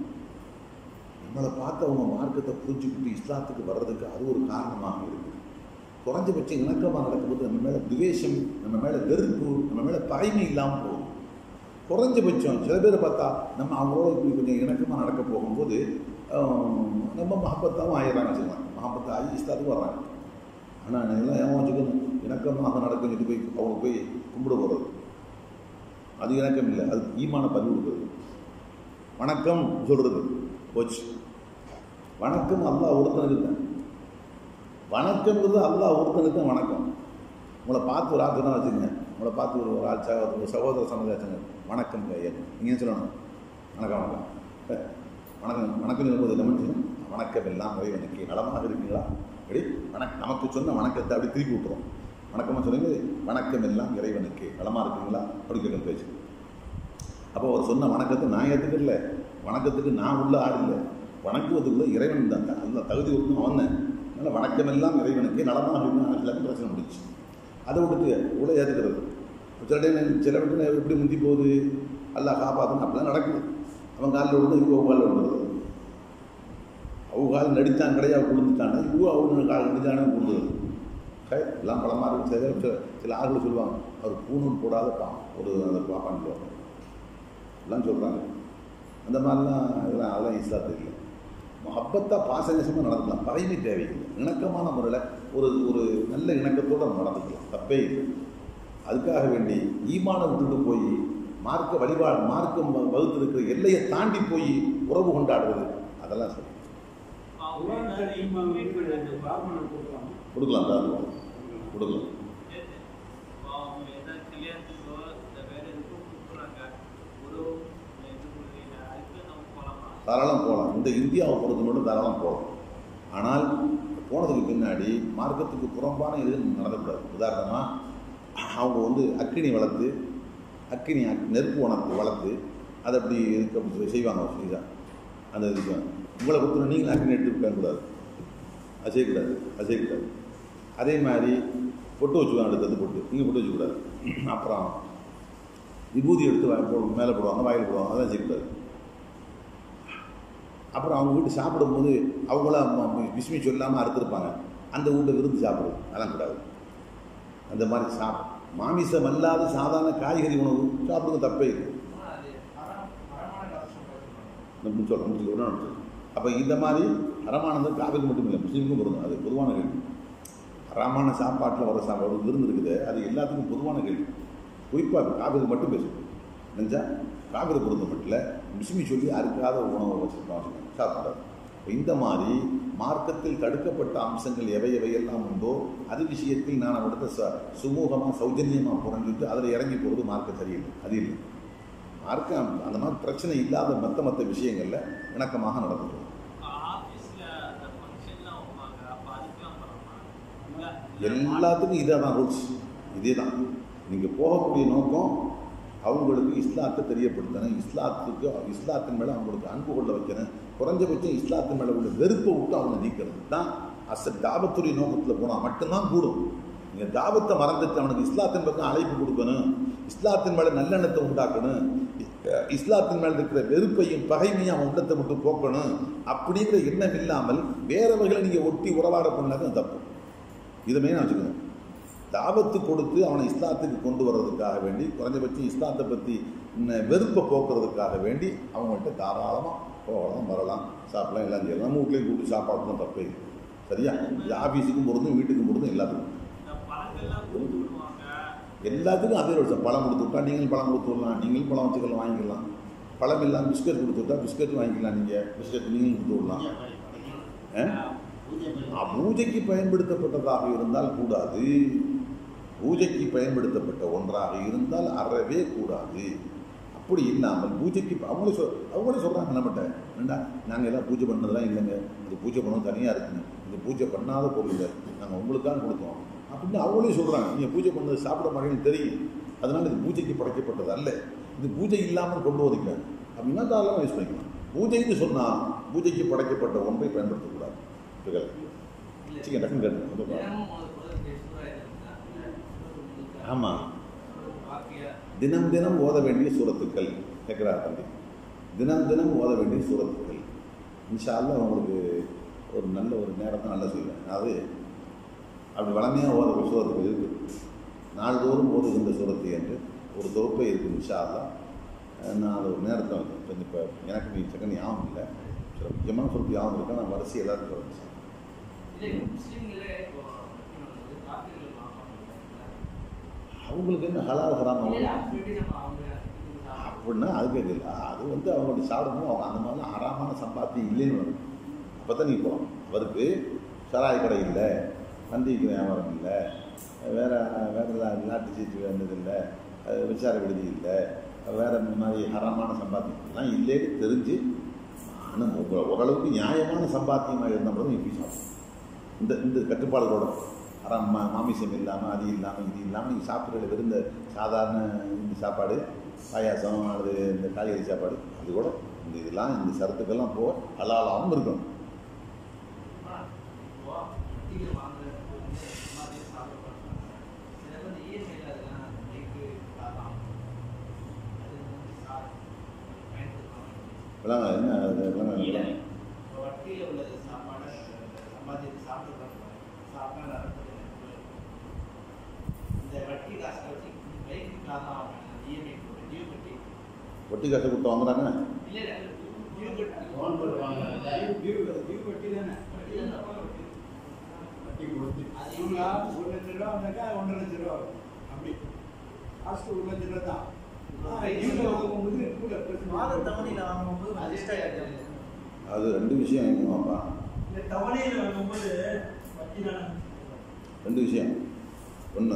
நம்மளை பார்த்து அவங்க மார்க்கத்தை புரிஞ்சுக்கிட்டு இஸ்லாத்துக்கு வர்றதுக்கு அது ஒரு காரணமாக இருக்குது குறைஞ்சபட்சம் இணக்கமாக நடக்கும்போது நம்ம மேலே துவேஷம் நம்ம மேலே வெறுப்பு நம்ம மேலே பகைமை இல்லாமல் போகும் குறைஞ்சபட்சம் சில பேர் பார்த்தா நம்ம அவங்களோட இப்படி கொஞ்சம் இணக்கமாக நடக்க போகும்போது ஆஹ், நம்ம மஹப்பத்தாகவும் ஆயிடுறாங்க வச்சுக்கலாம் மஹப்பத்தை ஆகி இஸ்லாத்துக்கு வர்றாங்க ஆனால் எல்லாம் ஏன் வச்சுக்கணும் இணக்கமாக நடக்குன்னு போய் அவங்க போய் கும்பிட போகிறது அது இணக்கம் இல்லை அது ஈமான பதிவு கொடுக்குறது வணக்கம் சொல்கிறது போச்சு வணக்கம் அல்லாஹ் ஒருத்தனுக்கு தான் வணக்கம்ங்கிறது அல்லாஹ் ஒருத்தனுக்கு தான் வணக்கம் உங்களை பார்த்து ஒரு ஆள் சொன்னா வச்சுக்கோங்க உங்களை பார்த்து ஒரு ஒரு ஆள் சக- ஒரு சகோதர சமுதாயத்துங்க வணக்கம் ஐயா நீங்கள் சொல்லணும் வணக்கம் வணக்கம் ஹே, வணக்கம் வணக்கம் சொல்லும்போது என்ன செய்யணும் வணக்கம் எல்லாம் இறைவனுக்கு நலமாக இருக்கீங்களா அப்படி வணக்கம் நமக்கு சொன்ன வணக்கத்தை அப்படி திருப்பி விட்டுரும் வணக்கமாக சொல்லுங்க வணக்கம் எல்லாம் இறைவனுக்கு நலமாக இருக்கீங்களா அப்படி கேட்கணும் பேச்சு அப்போ அவர் சொன்ன வணக்கத்தை நான் ஏற்றுக்கல வணக்கத்துக்கு நான் உள்ள ஆள் இல்லை வணங்குவதுக்குள்ள இறைவன் தான் அந்த தகுதி ஒருத்தன் அவன் தான் அதனால் வணக்கமெல்லாம் இறைவனுக்கு நலமாக இருந்தால் எல்லாமே பிரச்சனை முடிச்சு அதை விட்டுட்டு உள்ள ஏற்றுக்கிறது சில டைம் சில விட்டு எப்படி முந்தி போகுது எல்லாம் காப்பாற்றணும் அப்படிலாம் நடக்குது அவன் காலில் விழுந்து இவங்க காலில் விழுந்துருது அவங்க கால் நடித்தான் கிடையாது விழுந்துட்டானா இவங்க அவங்க கால் நடித்தானே விழுந்துருது ஹே, எல்லாம் படமாக இருக்கு சில சில சில ஆட்கள் சொல்லுவாங்க அவர் பூணூல் போடாத பாம் ஒரு அந்த பாப்பான்னு சொல்லுவாங்க எல்லாம் சொல்கிறாங்க அந்த மாதிரிலாம் இதெல்லாம் அதெல்லாம் இஸ்லாத்துக்கு இல்லை மொஹப்பத்தா பாசநேசமாக நடந்துக்கலாம் பகைமை தேவையில்லை இணக்கமான முறையில் ஒரு ஒரு நல்ல இணக்கத்தோடு நம்ம நடந்துக்கலாம் தப்பே இல்லை அதுக்காக வேண்டி ஈமானை விட்டுட்டு போய் மார்க்க வழிபாடு மார்க்கம் வ- வகுத்திருக்கிற எல்லையை தாண்டி போய் உறவு கொண்டாடுவது அதெல்லாம் சரி அவங்க குரான் ஏதாவது தெரியுமா invite பண்ணாங்க. பார்மனை கொடுக்கலாம் கொடுக்கலாம் தாராளமா. கொடுக்கலாம் சரி. இப்போ அவங்க ஏதாவது கல்யாணத்துக்கோ இல்லை வேற எதுக்கோ கூப்பிடுறாங்க ஒரு இது பண்ணுறீங்க அதுக்கு நம்ம போகலாமா தாராளம் போகலாம் இந்த இந்தியாவை பொறுத்த மட்டும் தாராளம் போகலாம் ஆனால் போனதுக்கு பின்னாடி மார்க்கத்துக்கு புறம்பான இது நடக்கக்கூடாது உதாரணமாக அவங்க வந்து அக்கினி வளர்த்து அக்கினி அக்- நெருப்பு உணர்த்து வளர்த்து அதை அப்படி இதுக்கு அப்படி சொல்லி செய்வாங்க செய்தான் அந்த இதுக்கு உங்களை கொடுத்துரு நீங்களும் அக்கினி எடுத்து விடக்கூடாது அது செய்யக்கூடாது அது செய்யக்கூடாது அதே மாதிரி பொட்டு வச்சுக்குவாங்க அடுத்தது பொட்டு நீங்கள் பொட்டு வச்சுக்கூடாது அப்புறம் விபூதி எடுத்து வாய் போ மேலே போடுவாங்க வாயில் போடுவாங்க அதெல்லாம் செய்யக்கூடாது அப்புறம் அவங்க வீட்டு சாப்பிடும்போது அவங்கள விஸ்மி சொல்லாமல் அறுத்துருப்பாங்க அந்த வீட்டை விருந்து சாப்பிடுறது அதெல்லாம் கூடாது அந்த மாதிரி சாப் மாமிசம் அல்லாத சாதாரண காய்கறி உணவு சாப்பிடுங்க தப்பே இல்லை நம்ம சொல்கிறோம் முடிச்சு அப்போ இந்த மாதிரி அறமானது காவிரி மட்டும் இல்லை முஸ்லீமுக்கும் பொருந்தும் அது பொதுவான கேள்வி அறமான சாப்பாட்டில் வர சாப்பாடு விருந்து இருக்குது அது எல்லாத்துக்கும் பொதுவான கேள்வி குறிப்பாக காவிரி மட்டும் பேசும் நினச்சா காவிரி பொறுத்த மட்டும் முஸ்லிம் சொல்லி அறுக்காத உணவை வச்சுருப்பாங்க சாப்பிடாது இந்த மாதிரி மார்க்கத்தில் தடுக்கப்பட்ட அம்சங்கள் எவை எவையெல்லாம் உண்டோ அது விஷயத்தில் நான் அவர்கிட்ட ச சுமூகமாக சௌஜன்யமாக புரிஞ்சுட்டு அதில் இறங்கி போகிறது மார்க்கம் சரியில்லை அது இல்லை மார்க்கம் அந்த மாதிரி பிரச்சனை இல்லாத மற்ற மற்ற விஷயங்களில் இணக்கமாக நடந்துட்டு ஆபீஸ்ல அந்த ஃபங்க்ஷன்லாம் வைப்பாங்க அப்ப அதுக்கெல்லாம் பண்ணலாமா இல்ல எல்லாத்துக்கும் இதே தான் ரூல்ஸ் இதே தான் நீங்கள் போகக்கூடிய நோக்கம் அவங்களுக்கு இஸ்லாத்தை தெரியப்படுத்தணும் இஸ்லாத்துக்கு இஸ்லாத்தின் மேலே அவங்களுக்கு அன்பு கொள்ள வைக்கணும் குறைஞ்சபட்சம் இஸ்லாத்தின் மேலே உள்ள வெறுப்பை விட்டு அவங்க நீக்கிறது தான் அச தாபத்துடைய நோக்கத்தில் போனால் மட்டும்தான் கூடும் நீங்கள் தாபத்தை மறந்துட்டு அவனுக்கு இஸ்லாத்தின் பக்கம் அழைப்பு கொடுக்கணும் இஸ்லாத்தின் மேலே நல்லெண்ணத்தை உண்டாக்கணும் இ- இஸ்லாத்தின் மேலே இருக்கிற வெறுப்பையும் பகைமையும் அவன் உள்ளத்தை விட்டு போக்கணும் அப்படிங்கிற எண்ணம் இல்லாமல் வேற வகையில் நீங்கள் ஒட்டி உறவாட பண்ணாக்க அது தப்பு இதை மெயினாக வச்சுக்கணும் தாபத்து கொடுத்து அவனை இஸ்லாத்துக்கு கொண்டு வர்றதுக்காக வேண்டி குறைஞ்சபட்சம் இஸ்லாத்தை பற்றி வெறுப்பை போக்குறதுக்காக வேண்டி அவங்கள்ட்ட தாராளமாக போகலாம் வரலாம் சாப்பிடலாம் எல்லாம் செய்யலாம் நம்ம வீட்லேயும் கூப்பிட்டு சாப்பாடுலாம் தப்பே இல்லை சரியா இது ஆஃபீஸுக்கும் பொருந்தும் வீட்டுக்கும் பொருந்தும் எல்லாத்துக்கும் இந்த பழங்கள்லாம் கொடுத்து விடுவாங்க எல்லாத்துக்கும் அதே ஒரு பழம் கொடுத்து விட்டா நீங்களும் பழம் கொடுத்து விடலாம் நீங்களும் பழம் வச்சுக்கலாம் வாங்கிக்கலாம் பழம் இல்லாமல் பிஸ்கட் கொடுத்து விட்டா பிஸ்கட் வாங்கிக்கலாம் நீங்கள் பிஸ்கட் நீங்களும் கொடுத்து விடலாம் ஆ? ஆ, பூஜைக்கு பயன்படுத்தப்பட்டதாக இருந்தால் கூடாது பூஜைக்கு பயன்படுத்தப்பட்ட ஒன்றாக இருந்தால் அறவே கூடாது அப்படி இல்லாமல் பூஜைக்கு அவங்களே சொல் அவங்களே சொல்கிறாங்க நம்மகிட்ட ஏண்டா நாங்கள் எல்லாம் பூஜை பண்ணதெல்லாம் இல்லைங்க இது பூஜை பண்ணவும் தனியாக இருக்குங்க இது பூஜை பண்ணாத பொருள் இல்லை நாங்கள் உங்களுக்காக கொடுத்தோம் அப்படின்னு அவங்களே சொல்கிறாங்க நீங்கள் பூஜை பண்ணது சாப்பிட மாட்டேன்னு தெரியும் அதனால் இது பூஜைக்கு படைக்கப்பட்டது அல்ல இது பூஜை இல்லாமல் கொண்டு வதில்லை அப்படின்னா தாராளமாக யூஸ் பண்ணிக்கலாம் பூஜைன்னு சொன்னால் பூஜைக்கு படைக்கப்பட்ட ஒன்றை பயன்படுத்தக்கூடாது புரியுதா? சீக்கிரம் டக்குன்னு கேட்டு வந்து பாருங்க. ஆமாம் தினம் தினம் ஓத வேண்டிய சூரத்துக்கள் கேட்குறாரு தம்பி தினம் தினம் ஓத வேண்டிய சூரத்துக்கள் இன்ஷா அல்லாஹ் உங்களுக்கு ஒரு நல்ல ஒரு நேரம் தான் நல்லா செய்வேன் அதாவது அப்படி வளமையாக ஓத சூரத்துக்கள் இருக்குது நாள்தோறும் ஓதுகின்ற சூரத்து என்று ஒரு தொகுப்பே இருக்குது இன்ஷா அல்லாஹ் அஹ் நான் அது ஒரு நேரத்தை வந்து கொஞ்சம் இப்போ எனக்கு நீ செகண்ட் ஞாபகம் இல்லை சில முக்கியமான சூரத்து ஞாபகம் இருக்கு நான் வரிசை எல்லாரும் சொல்கிறேன் அவங்களுக்கு என்ன ஹலால் ஹராம் அப்படின்னா அதுக்கு இது இல்லை அது வந்து அவங்களுடைய சாப்பிடணும் அவங்க அந்த மாதிரிலாம் ஹராமான சம்பாத்தியம் இல்லைன்னு வரும் அப்போ தான் நீ போகலாம் அவருக்கு சராய் கடை இல்லை பந்திக்கு வியாபாரம் இல்லை வேறு வேறு நாட்டு சீட்டு வேண்டது இல்லை அஹ் விசார விடுதி இல்லை வேறு இந்த மாதிரி ஹராமான சம்பாத்தியம் எல்லாம் இல்லைன்னு தெரிஞ்சு ஆனால் உங்க- ஓரளவுக்கு நியாயமான சம்பாத்தியமாக இருந்தால் கூட நீ போய் சாப்பிடணும் இந்த இந்த கட்டுப்பாடுகளோட அறம் மா மாமிசம் இல்லாமல் அது இல்லாமல் இது இல்லாமல் நீங்கள் சாப்பிட்ற வெறும் இந்த சாதாரண இந்த சாப்பாடு பாயாசம் அல்லது இந்த காய்கறி சாப்பாடு அது கூட இந்த இதெல்லாம் இந்த சரத்துக்கெல்லாம் போக ஹலாலாகவும் இருக்கணும் விளங்க என்ன அது விளங்க விளங்க வட்டியில் உள்ளது சாப்பாடு சம்பாதித்து சாப்பிட்டு சாப்பிட்டா நடக்குது இந்த வட்டி காசை வச்சு பைக்கு காரணம் இஎம்ஐ போட்டு டியூ கட்டி ஒட்டி காசை கொடுத்து வாங்குறாங்க இல்லை இல்லை டியூ கட்டி லோன் போடுவாங்க டியூ டியூ கட்டி தானே வட்டி தானே வட்டி வட்டி கொடுத்து அது இவங்க இவங்க ஒரு லட்ச ரூபா வந்தாக்கா ஒன்றரை லட்ச ரூபா வரும். அப்படி காசு ஒரு லட்ச ரூபா தான் ஆ, இவங்க வாங்கும்போது கூட பிரச்சனை மாத தவணையில் வாங்கும்போது அதே adjust ஆயிடுது. அது ரெண்டு விஷயம் வாங்குவாப்பா இந்த தவணையில் வாங்கும்போது வட்டி தானே ரெண்டு விஷயம் ஒன்று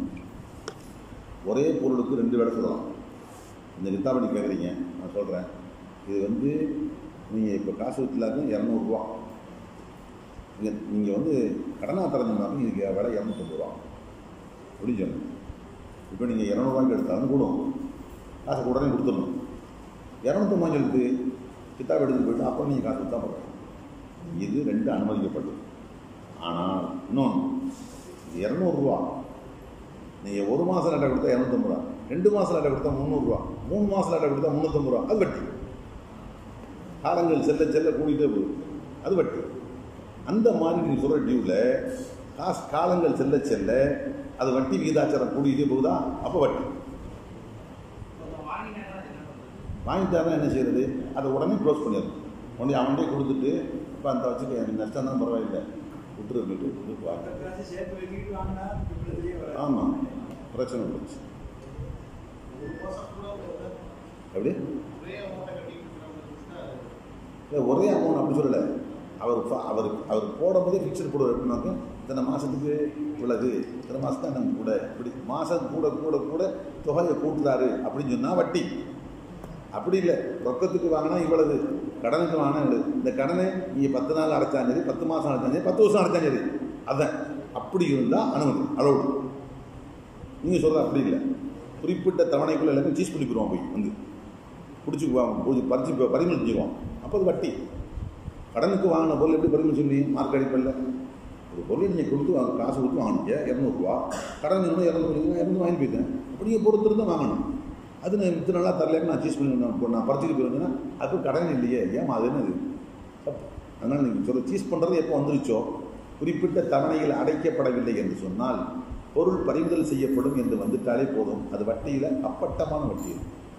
ஒரே பொருளுக்கு ரெண்டு வேலை சொல்லலாம் இந்த கித்தாபடி கேட்குறீங்க நான் சொல்கிறேன் இது வந்து நீங்கள் இப்போ காசு வச்சுலாக்க இரநூறுவா நீங்கள் நீங்கள் வந்து கடனாக தரணும்னாலும் இதுக்கு விலை இரநூத்தம்பது ரூபா அப்படின்னு சொல்லணும் இப்போ நீங்கள் இரநூறுவாய்க்கு எடுத்தாலும் கூடும் காசை உடனே கொடுத்துடணும் இரநூத்தம்பது சொல்லிட்டு கித்தாப் எடுத்துட்டு போயிட்டு அப்புறம் நீங்கள் காசு கொடுத்தா போகிறோம் இது ரெண்டு அனுமதிக்கப்பட்டது ஆனால் இன்னொன்று இது இரநூறுவா நீங்கள் ஒரு மாதம் லேட்டை கொடுத்தா இரநூத்தம்பது ரூபா ரெண்டு மாதம் லேட்டை கொடுத்தா முந்நூறுரூவா மூணு மாதம் லேட்டை கொடுத்தா முந்நூற்றம்பது ரூபா அது வட்டி காலங்கள் செல்ல செல்ல கூட்டிகிட்டே போகுது அது வட்டி அந்த மாதிரி நீ சொல்கிற டியூவில் காசு காலங்கள் செல்ல செல்ல அது வட்டி விகிதாச்சாரம் கூடிக்கிட்டே போகுதா அப்போ வட்டி கொஞ்சம் வாங்கினாங்கன்னா அது என்ன பண்ணுறது வாங்கிட்டாருன்னா என்ன செய்யறது அதை உடனே க்ளோஸ் பண்ணிடணும் உடனே அவன்கிட்டே கொடுத்துட்டு இப்போ அந்த வச்சுக்க எனக்கு நஷ்டம் தான் பரவாயில்லை விட்டுருந்துட்டு விட்டு வாங்க காசு சேர்த்து வச்சுக்கிட்டு வாங்கினா பிரச்சனையே வராது. ஆமாம் பிரச்சனை போச்சு ஒரு மாசம் கூட ஒரு எப்படி ஒரே அமௌண்ட்டை கட்டிட்டு இருக்கிறவங்களுக்கு தான் இல்லை ஒரே அமௌண்ட் அப்படி சொல்லலை அவர் ஃப- அவர் அவர் போடும்போதே ஃபிக்ஸட் போடுவார் எப்படின்னாக்க இத்தனை மாதத்துக்கு இவ்வளவு இத்தனை மாதம் தான் நம்ம கூட இப்படி மாதம் கூட கூட கூட தொகையை கூட்டுறாரு அப்படின்னு சொன்னால் வட்டி அப்படி இல்லை ரொக்கத்துக்கு வாங்கினா இவ்வளவு கடனுக்கு வாங்கினா இவ்வளவு இந்த கடனை நீங்கள் பத்து நாள் அடைச்சாலும் சரி பத்து மாதம் அடைச்சாலும் சரி பத்து வருஷம் அடைச்சாலும் சரி அதான் அப்படி இருந்தால் அனுமதி அலோடு நீங்கள் சொல்கிற அப்படி இல்லை குறிப்பிட்ட தவணைக்குள்ள எல்லாமே சீஸ் பண்ணிக்கிறோம் போய் வந்து பிடிச்சிக்குவாங்க போய் பறிச்சு பறிமுதல் செஞ்சுக்குவோம் அப்போ அது வட்டி கடனுக்கு வாங்கின பொருள் எப்படி பறிமுதல் சொல்லி மார்க் அடிப்படல ஒரு பொருளை நீங்கள் கொடுத்து வாங்க காசு கொடுத்து வாங்கினீங்க இரநூறுவா கடன் இன்னும் இரநூறு இரநூறு வாங்கி போயிட்டேன் அப்போ நீங்கள் பொறுத்திருந்து வாங்கணும் அது நான் இத்தனை நாளாக தரலன்னு நான் சீஸ் பண்ணி நான் நான் பறிச்சுட்டு போயிருந்தேன்னா அது கடன் இல்லையே ஏமா அது என்னது தப்பு அதனால் நீங்கள் சொல்ல சீஸ் பண்ணுறது எப்போ வந்துருச்சோ குறிப்பிட்ட தவணையில் அடைக்கப்படவில்லை என்று சொன்னால் பொருள் பறிமுதல் செய்யப்படும் என்று வந்துட்டாலே போதும் அது வட்டியில் அப்பட்டமான வட்டி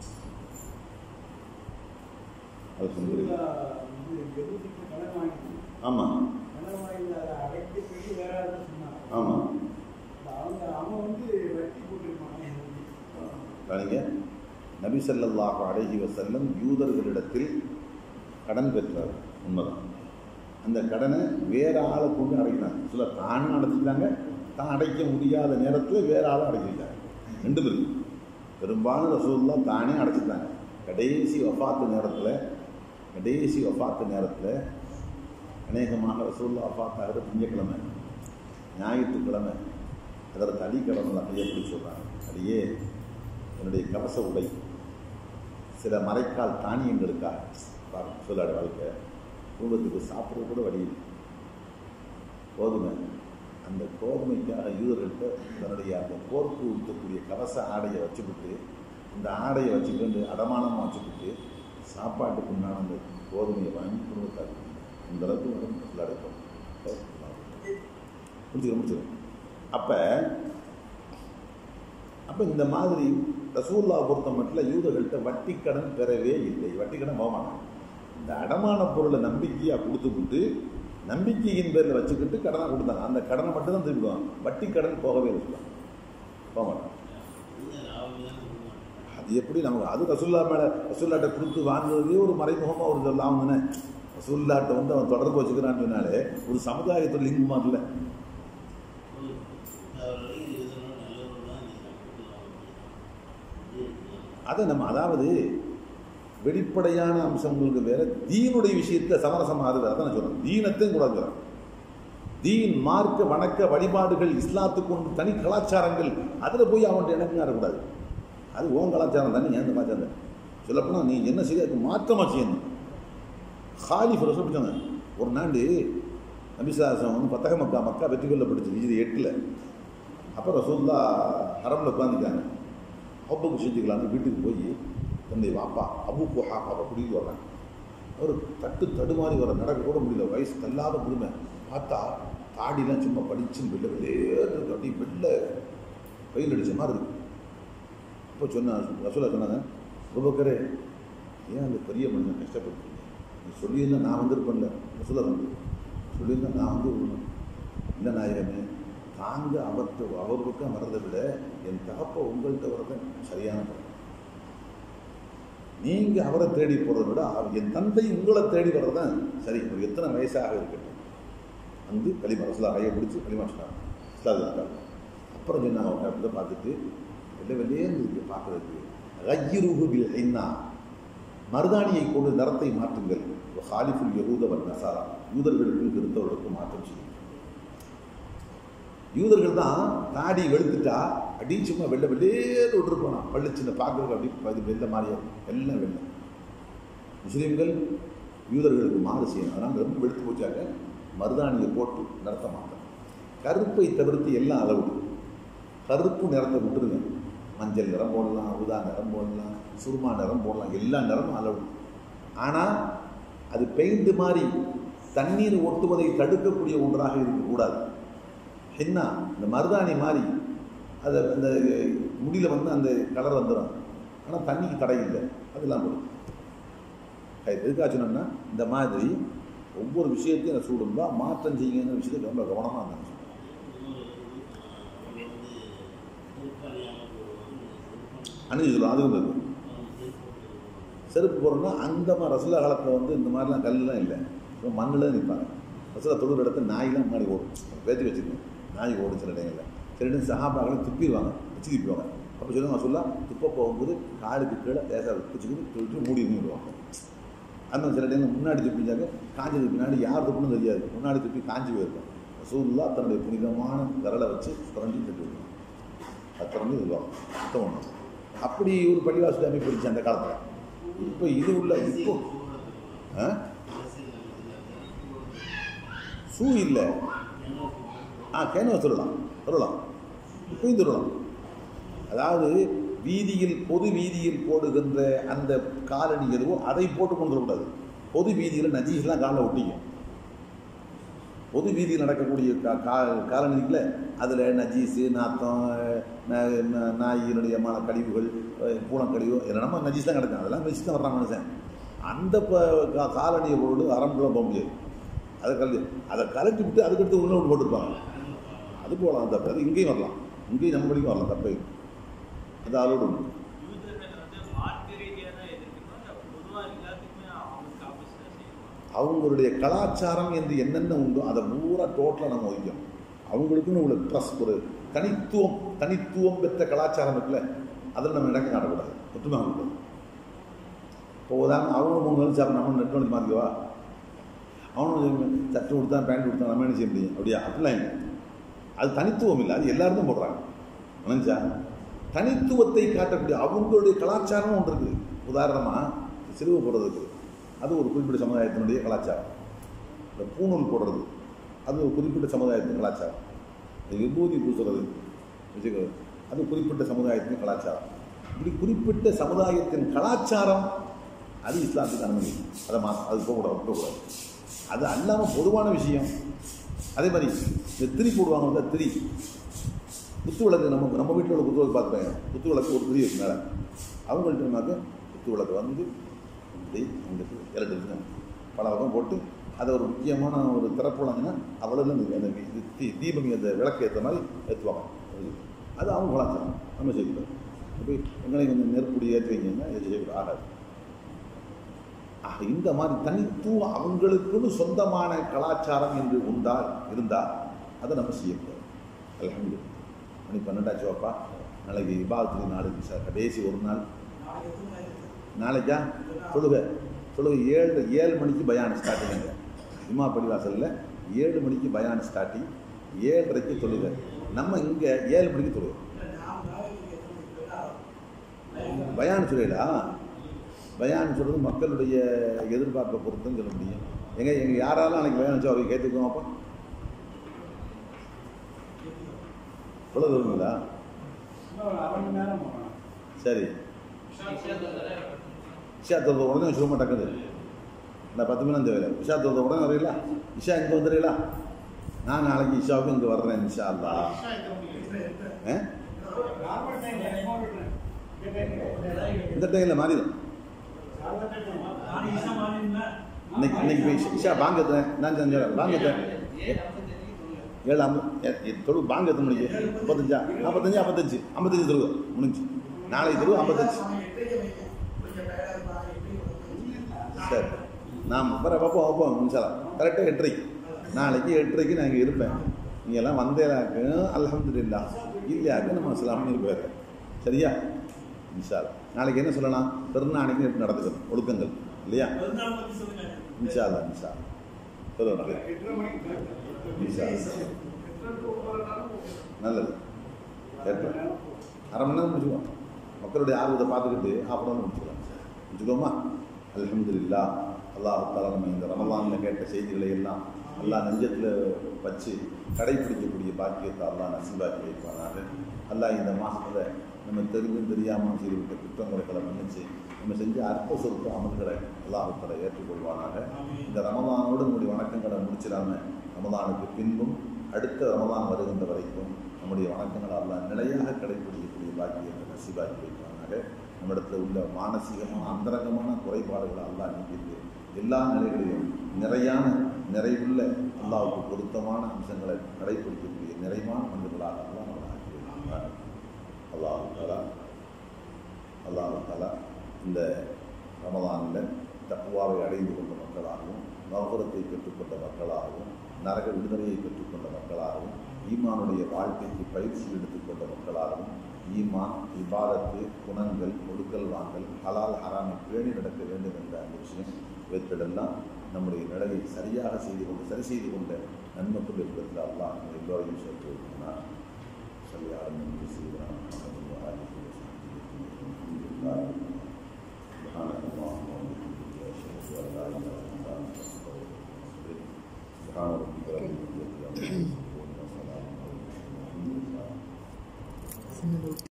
அது சொல்லுங்க வந்து எழுபதுக்கு கடன் வாங்கி ஆமாம் கடன் வாங்கி அதை அடைக்க சொல்லி வேற யாரும் சொன்னாங்க ஆமாம் அவங்க அவன் வந்து வட்டி போட்டிருப்பாங்க எனக்கு. கவனிங்க நபி ஸல்லல்லாஹு அலைஹி வஸல்லம் யூதர்களிடத்தில் கடன் பெற்றார் உண்மைதான் அந்த கடனை வேற ஆளை கொண்டு அடைக்கிறாங்க சில தானும் அடைச்சிக்கிறாங்க தான் அடைக்க முடியாத நேரத்தில் வேற ஆளும் அடைச்சிருக்காங்க ரெண்டு பேருக்கு பெரும்பாலும் ரசூல்லா தானே அடைச்சிட்டாங்க கடைசி வஃபாத்து நேரத்தில் கடைசி வஃபாத்து நேரத்தில் அநேகமாக ரசூல்லா வஃபாத் ஆகிற திங்கக்கிழமை ஞாயிற்றுக்கிழமை அதற்கு அடிக்கிழமை அப்படியே எப்படி சொல்கிறாங்க அடியே என்னுடைய கவச உடை சில மறைக்கால் தானியங்களுக்காக பாருங்க சொல்லாடு வாழ்க்கை குடும்பத்துக்கு சாப்பிட்றது கூட வழி இல்லை. கோதுமை அந்த கோதுமைக்காக யூதர்கள்ட்ட தன்னுடைய அந்த போர்க்கு ஊற்றக்கூடிய கவச ஆடையை வச்சுக்கிட்டு இந்த ஆடையை வச்சுக்கிட்டு அடமானமாக வச்சுக்கிட்டு சாப்பாட்டுக்கு உண்டான அந்த கோதுமையை வாங்கி குடும்பத்தாருக்கு இந்த அளவுக்கு வரும் சொல்லாடு முடிச்சுக்கிறேன் முடிச்சுக்கிறேன் அப்போ அப்போ இந்த மாதிரி ரசூல்லா பொறுத்த மட்டும் யூதர்கள்ட்ட வட்டி கடன் பெறவே இல்லை வட்டி கடன் போக மாட்டாங்க இந்த அடமான பொருளை நம்பிக்கையாக கொடுத்துக்கிட்டு நம்பிக்கையின் பேரில் வச்சுக்கிட்டு கடனை கொடுத்தாங்க அந்த கடனை மட்டும் தான் திருப்பிடுவாங்க வட்டி கடன் போகவே இல்லை சொல்லுவாங்க போக மாட்டாங்க அது எப்படி நமக்கு அது ரசூல்லா மேலே ரசூல்லாட்ட கொடுத்து வாங்குறதே ஒரு மறைமுகமாக ஒரு இதெல்லாம் தானே ரசூல்லாட்ட வந்து அவன் தொடர்பு வச்சுக்கிறான்னு சொன்னாலே ஒரு சமுதாயத்தில் லிங்க் மாறல அதை நம்ம அதாவது வெளிப்படையான அம்சங்களுக்கு வேற தீனுடைய விஷயத்தில் சமரசமாகுது அதான் நான் சொல்றேன் தீனத்தையும் கூடாது தீன் மார்க்க வணக்க வழிபாடுகள் இஸ்லாத்துக்கு ஒன்று தனி கலாச்சாரங்கள் அதில் போய் அவன்கிட்ட எனக்கு ஆடக்கூடாது அது ஓன் கலாச்சாரம் தானே ஏன் கலாச்சாரம் தானே சொல்லப்போனால் நீ என்ன செய்ய அதுக்கு மாற்றமாக செய்யணும் ஹாலிஃப் சொல்லிட்டாங்க ஒரு நாண்டு நபிசாசம் வந்து பத்தக மக்கா மக்கா வெற்றி கொள்ளப்பட்டுச்சு இது எட்டில் அப்போ ரசூல்லா ஹரமில் உட்காந்துட்டாங்க ஹப்புக்கு செஞ்சுக்கலான்னு வீட்டுக்கு போய் தன்னுடைய வாப்பா அபு குஹாப்பாவை கூட்டிகிட்டு வர்றாங்க அவர் தட்டு தடுமாறி வர நடக்க கூட முடியல வயசு தள்ளாத முழுமை பார்த்தா தாடிலாம் சும்மா படிச்சுன்னு வெள்ள வெளியேறு அப்படியே வெள்ள வெயில் அடிச்ச மாதிரி இருக்கு இப்போ சொன்ன ரசூலா சொன்னாங்க ரூபக்கரே ஏன் அந்த பெரிய மனுஷன் கஷ்டப்படுறீங்க நீ சொல்லியிருந்தா நான் வந்திருப்பேன்ல ரசூலா வந்து சொல்லியிருந்தா நான் வந்து விடணும் இல்லை நாயகமே தாங்க அவர்கிட்ட அவர் பக்கம் வர்றதை விட என் தகப்ப உங்கள்கிட்ட வர்றத சரியான படம் நீங்கள் அவரை தேடி போகிறத விட அவர் என் தந்தை உங்களை தேடி வர்றது தான் சரி ஒரு எத்தனை வயசாக இருக்கட்டும் வந்து களிமா ரசலா கையை பிடிச்சி களிமா சொன்னாங்க இஸ்லாது இருக்காங்க அப்புறம் சொன்னாங்க அவங்க அப்படி பார்த்துட்டு வெள்ளை வெள்ளையேன்னு இருக்கு பார்க்கறதுக்கு ரய்யிருகு பில் ஐன்னா மருதாணியை கொண்டு நிறத்தை மாற்றுங்கள் ஹாலிஃபுல் யகூதவன் நசாரா யூதர்களுக்கும் கிறிஸ்தவர்களுக்கும் மாற்றம் செய்யும் யூதர்கள் தான் தாடி வெளுத்துட்டா அடி சும்மா வெள்ளை வெள்ளேன்னு விட்டுருப்பானா பள்ளி சின்ன பார்க்கறதுக்கு அப்படி அது வெள்ளை மாதிரியா இருக்கும் எல்லாம் வெள்ளை முஸ்லீம்கள் யூதர்களுக்கு மாறு செய்யணும் அதனால் ரொம்ப வெளுத்து போச்சாக்க மருதாணியை போட்டு நிறத்த மாட்டோம் கருப்பை தவிர்த்து எல்லாம் அளவு கருப்பு நிறத்தை விட்டுருங்க மஞ்சள் நிறம் போடலாம் ஊதா நிறம் போடலாம் சுருமா நிறம் போடலாம் எல்லா நிறமும் அளவு ஆனால் அது பெயிண்ட் மாதிரி தண்ணீர் ஒட்டுவதை தடுக்கக்கூடிய ஒன்றாக இருக்கக்கூடாது ஹென்னா இந்த மருதாணி மாதிரி அதை அந்த முடியில் வந்து அந்த கலர் வந்துடும் ஆனால் தண்ணிக்கு தடை இல்லை அதெல்லாம் போடும் எதுக்காக சொன்னோம்னா இந்த மாதிரி ஒவ்வொரு விஷயத்தையும் நான் சூடும்பா மாற்றம் செய்யுங்கிற விஷயத்தை ரொம்ப கவனமாக இருந்தாங்க அணிஞ்சு சொல்லுவோம் அதுவும் இருக்கு செருப்பு போடுறோம்னா அந்த மாதிரி ரசூலா காலத்தில் வந்து இந்த மாதிரிலாம் கல்லாம் இல்லை சும்மா மண்ணில் நிற்பாங்க ரசூலா தொழுகிற இடத்துல நாயெல்லாம் முன்னாடி ஓடும் பேத்தி வச்சுருக்கேன் நாய் ஓடும் சில இடங்களில் சில இடம் சகாபாக்களும் துப்பிடுவாங்க வச்சு துப்பிடுவாங்க அப்போ சொல்லுவாங்க ரசூலா துப்ப போகும்போது காலுக்கு கீழே லேசாக வச்சுக்கிட்டு தொழிட்டு மூடி இருந்துடுவாங்க அந்த சில டைம் முன்னாடி துப்பிச்சாக்க காஞ்சதுக்கு பின்னாடி யார் துப்புன்னு தெரியாது முன்னாடி துப்பி காஞ்சி போயிருக்கும் ரசூல்லா தன்னுடைய புனிதமான விரலை வச்சு திறந்து தட்டி விடுவாங்க அது திறந்து இதுவாங்க சுத்தம் பண்ணும் அப்படி ஒரு பள்ளிவாசல் அமைப்பு இருந்துச்சு அந்த காலத்தில் இப்போ இது உள்ள இப்போ ஆ ஷூ இல்லை ஆ கேனுவ சொல்லலாம் சொல்லலாம் இப்பயும் சொல்லலாம் அதாவது வீதியில் பொது வீதியில் போடுகின்ற அந்த காலணி எதுவோ அதை போட்டு கொண்டு வரக்கூடாது பொது வீதியில் நஜீஸ்லாம் காலில் ஒட்டிக்கும் பொது வீதியில் நடக்கக்கூடிய கா கா காலனிக்குள்ள அதில் நஜீஸு நாத்தம் ந- ந- நாயினுடைய மான கழிவுகள் அஹ் பூனைக்கழிவு என்னென்னமோ நஜீஸ் தான் கிடக்கும் அதெல்லாம் வச்சு தான் வர்றான் மனுஷன் அந்த ப கா- காலனியை போட்டு அரம்புல போக முடியாது அதை கழட்டி அதை கலட்டி விட்டு அதுக்கடுத்து உள்ள ஒன்று போட்டிருப்பாங்க அது போகலாம் தப்பு அது இங்கேயும் வரலாம் இங்கேயும் நம்ம வரைக்கும் வரலாம் தப்பே இல்லை. அது அலோடு உண்டு யூதர்கள் வந்து மார்க்க ரீதியா தான் எதிர்க்கணும் இல்ல பொதுவா எல்லாத்துக்குமே அவங்களுக்கு ஆப்போசிட்டா செய்யணும் அவங்களுடைய கலாச்சாரம் என்று என்னென்ன உண்டோ அதை பூரா டோட்டலாக நம்ம ஒழிக்கணும் அவங்களுக்குன்னு உள்ள ட்ரஸ் ஒரு தனித்துவம் தனித்துவம் பெற்ற கலாச்சாரம் இருக்குல்ல அதில் நம்ம இணக்கம் காட்டக்கூடாது ஒற்றுமை கூடாது இப்போ உதாரணம் அவனும் மூணு வேலை சாப்பிட நம்ம நெட் வந்து மாற்றிக்கவா அவனும் சட்டை கொடுத்தான் பேண்ட் கொடுத்தான் நம்ம என்ன செய்ய முடியும் அப்படியா அப்படிலாம் இல்லை அது தனித்துவம் இல்லை அது எல்லாரும் தான் போடுறாங்க நினைச்சா தனித்துவத்தை காட்டக்கூடிய அவங்களுடைய கலாச்சாரம் ஒன்று இருக்குது உதாரணமாக சிலுவை போடுறதுக்கு அது ஒரு குறிப்பிட்ட சமுதாயத்தினுடைய கலாச்சாரம் இந்த பூணூல் போடுறது அது ஒரு குறிப்பிட்ட சமுதாயத்தின் கலாச்சாரம் இந்த விபூதி பூசுறது வச்சுக்கிறது அது குறிப்பிட்ட சமுதாயத்தின் கலாச்சாரம் இப்படி குறிப்பிட்ட சமுதாயத்தின் கலாச்சாரம் அது இஸ்லாத்துக்கு அனுமதி அதை மா அது போகக்கூடாது போகக்கூடாது அது அல்லாமல் பொதுவான விஷயம் அதே மாதிரி இந்த திரி போடுவாங்க வந்து திரி குத்து விளக்கு நம்ம நம்ம வீட்டில் உள்ள குத்து விளக்கு பார்த்துருப்பேன் குத்து விளக்கு ஒரு திரி இருக்கு மேலே அவங்கள்ட்ட குத்து விளக்கு வந்து இப்படி இங்கிட்டு இரண்டு இருக்கு பல வகம் போட்டு அதை ஒரு முக்கியமான ஒரு திறப்புலாங்கன்னா அவ்வளோ அந்த அந்த இது தீ- தீபம் அந்த விளக்கு ஏற்ற மாதிரி ஏற்றுவாங்க அது அவங்க கலாச்சாரம் நம்ம செய்யக்கூடாது இப்போ எங்களை கொஞ்சம் நெருப்புடி ஏற்றி வைங்கன்னா இது செய்யக்கூடாது ஆகாது ஆக இந்த மாதிரி தனித்துவம் அவங்களுக்குன்னு சொந்தமான கலாச்சாரம் என்று உண்டால் இருந்தால் அதை நம்ம செய்யக்கூடாது அல்ஹம்து மணி பன்னெண்டாச்சு வாப்பா நாளைக்கு இபாவத்துக்கு நாளைக்கு சார் கடைசி ஒரு நாள் நாளைக்கா சொல்லுங்க சொல்லுங்க ஏழு ஏழு மணிக்கு பயான் ஸ்டார்டிங் ஜும்மா பள்ளிவாசலில் ஏழு மணிக்கு பயான் ஸ்டார்டிங் ஏழரைக்கு தொழுக நம்ம இங்கே ஏழு மணிக்கு தொழுக பயான் சொல்லலா பயான் சொல்கிறது மக்களுடைய எதிர்பார்ப்பை பொறுத்துன்னு சொல்ல முடியும் எங்க எங்க யாராலும் அன்னைக்கு பயான் வச்சா அவருக்கு கேட்டுக்குவோம் அப்போ சொல்ல வருங்களா இன்னும் அரை மணி நேரம் போகணும் சரி இஷா தொழுத உடனே சொல்ல மாட்டேங்குது நான் பத்து மணி தேவையில்ல இஷா தொழுத உடனே வரீங்களா இஷா இங்கே வந்துடுறீங்களா நான் நாளைக்கு இஷாவுக்கு இங்கே வர்றேன் இஷா அல்லா ஆ? நார்மல் டைம் எப்போ விடுறேன் இந்த டைமில் மாறிடும் இன்னைக்கு இன்னைக்கு போய் இஷா- இஷா பாங்க எத்தனை நான் செஞ்சேன் பாங்க எத்தனை ஏழு ஐம்பது தொழு பாங்க எத்தனை மணிக்கு முப்பத்தஞ்சா நாற்பத்தஞ்சு ஐம்பத்தஞ்சு ஐம்பத்தஞ்சு தொழுவு முடிஞ்சு நாளைக்கு தொழு ஐம்பத்தஞ்சு சரி நான் வர பார்ப்போம் பார்ப்போம் முடிச்சாலாம் கரெக்டாக எட்டரைக்கு நாளைக்கு எட்டரைக்கு நான் இங்கே இருப்பேன் நீங்கள் எல்லாம் வந்தேலாக்கு அல்ஹம்துலில்லா இல்லையாக்கு நம்ம அஸ்லாம் இருப்பார் சரியா இன்ஷால் நாளைக்கு என்ன சொல்லலாம் பெருநாளைக்கு எப்படி நடந்துக்கணும் ஒழுக்கங்கள் இல்லையா இன்ஷா அல்லா இன்ஷா சொல்லுங்க எட்டரை மணிக்கு இன்ஷா நல்லது எட்டு அரை மணி நேரம் முடிச்சுக்குவோம் மக்களுடைய ஆர்வத்தை பார்த்துக்கிட்டு ஹாஃப் அன் முடிச்சுக்கலாம் முடிச்சுக்கோமா அல்ஹம்துலில்லா அல்லாஹ் தாலா நம்ம இந்த ரமலானில் கேட்ட செய்திகளை எல்லாம் அல்லாஹ் நெஞ்சத்தில் வச்சு கடைப்பிடிக்கக்கூடிய பாக்கியத்தை அல்லாஹ் நசிபாக்கி வைப்பானாக அல்லாஹ் இந்த மாதத்தில் நம்ம தெரிஞ்சும் தெரியாமல் செய்துவிட்ட குற்றங்களை மன்னிச்சு நம்ம செஞ்ச அற்ப சொற்ப அமல்களை அல்லாஹுத்தலை ஏற்றுக்கொள்வானாக இந்த ரமலானோடு நம்முடைய வணக்கங்களை முடிச்சிடாம ரமலானுக்கு பின்பும் அடுத்த ரமலான் வருகின்ற வரைக்கும் நம்முடைய வணக்கங்களை அல்லாஹ் நிலையாக கடைபிடிக்கக்கூடிய பாக்கியத்தை நசிபாக்கி வைப்பானாக நம்மிடத்தில் உள்ள மானசீகமான அந்தரங்கமான குறைபாடுகளை அல்லாஹ் நீக்கிட்டு எல்லா நிலைகளிலும் நிறையான நிறைவுள்ள அல்லாஹ்வுக்கு பொருத்தமான அம்சங்களை கடைபிடிக்கக்கூடிய நிறைவான மனிதர்களாக அல்லாஹ் நம்மளை ஆக்கி வைப்பார் அல்லாஹ் தஆலா அல்லாஹு தாலா இந்த ரமதானில் தக்குவாவை அடைந்து கொண்ட மக்களாகவும் நவபுரத்தை பெற்றுக்கொண்ட மக்களாகவும் நரக விடுதலையை பெற்றுக்கொண்ட மக்களாகவும் ஈமானுடைய வாழ்க்கைக்கு பயிற்சி எடுத்துக்கொண்ட மக்களாகவும் ஈமான் இபாதத்து குணங்கள் கொடுக்கல் வாங்கல் ஹலால் ஹராமை பேணி நடக்க வேண்டும் என்ற அந்த விஷயம் இவற்றிலெல்லாம் நம்முடைய நிலையை சரியாக செய்து கொண்டு சரி செய்து கொண்ட நன்மக்கள் இருக்கிறதுல அல்லாஹ் நம்ம எல்லோரையும் சேர்த்து வைக்கிறார் சொல்லி ஆரம்பி செய்கிறான் سبحانك اللهم وبحمدك أشهد أن لا إله إلا أنت أستغفرك وأتوب إليك سبحان ربك رب العزة عما يصفون وسلام على المرسلين والحمد لله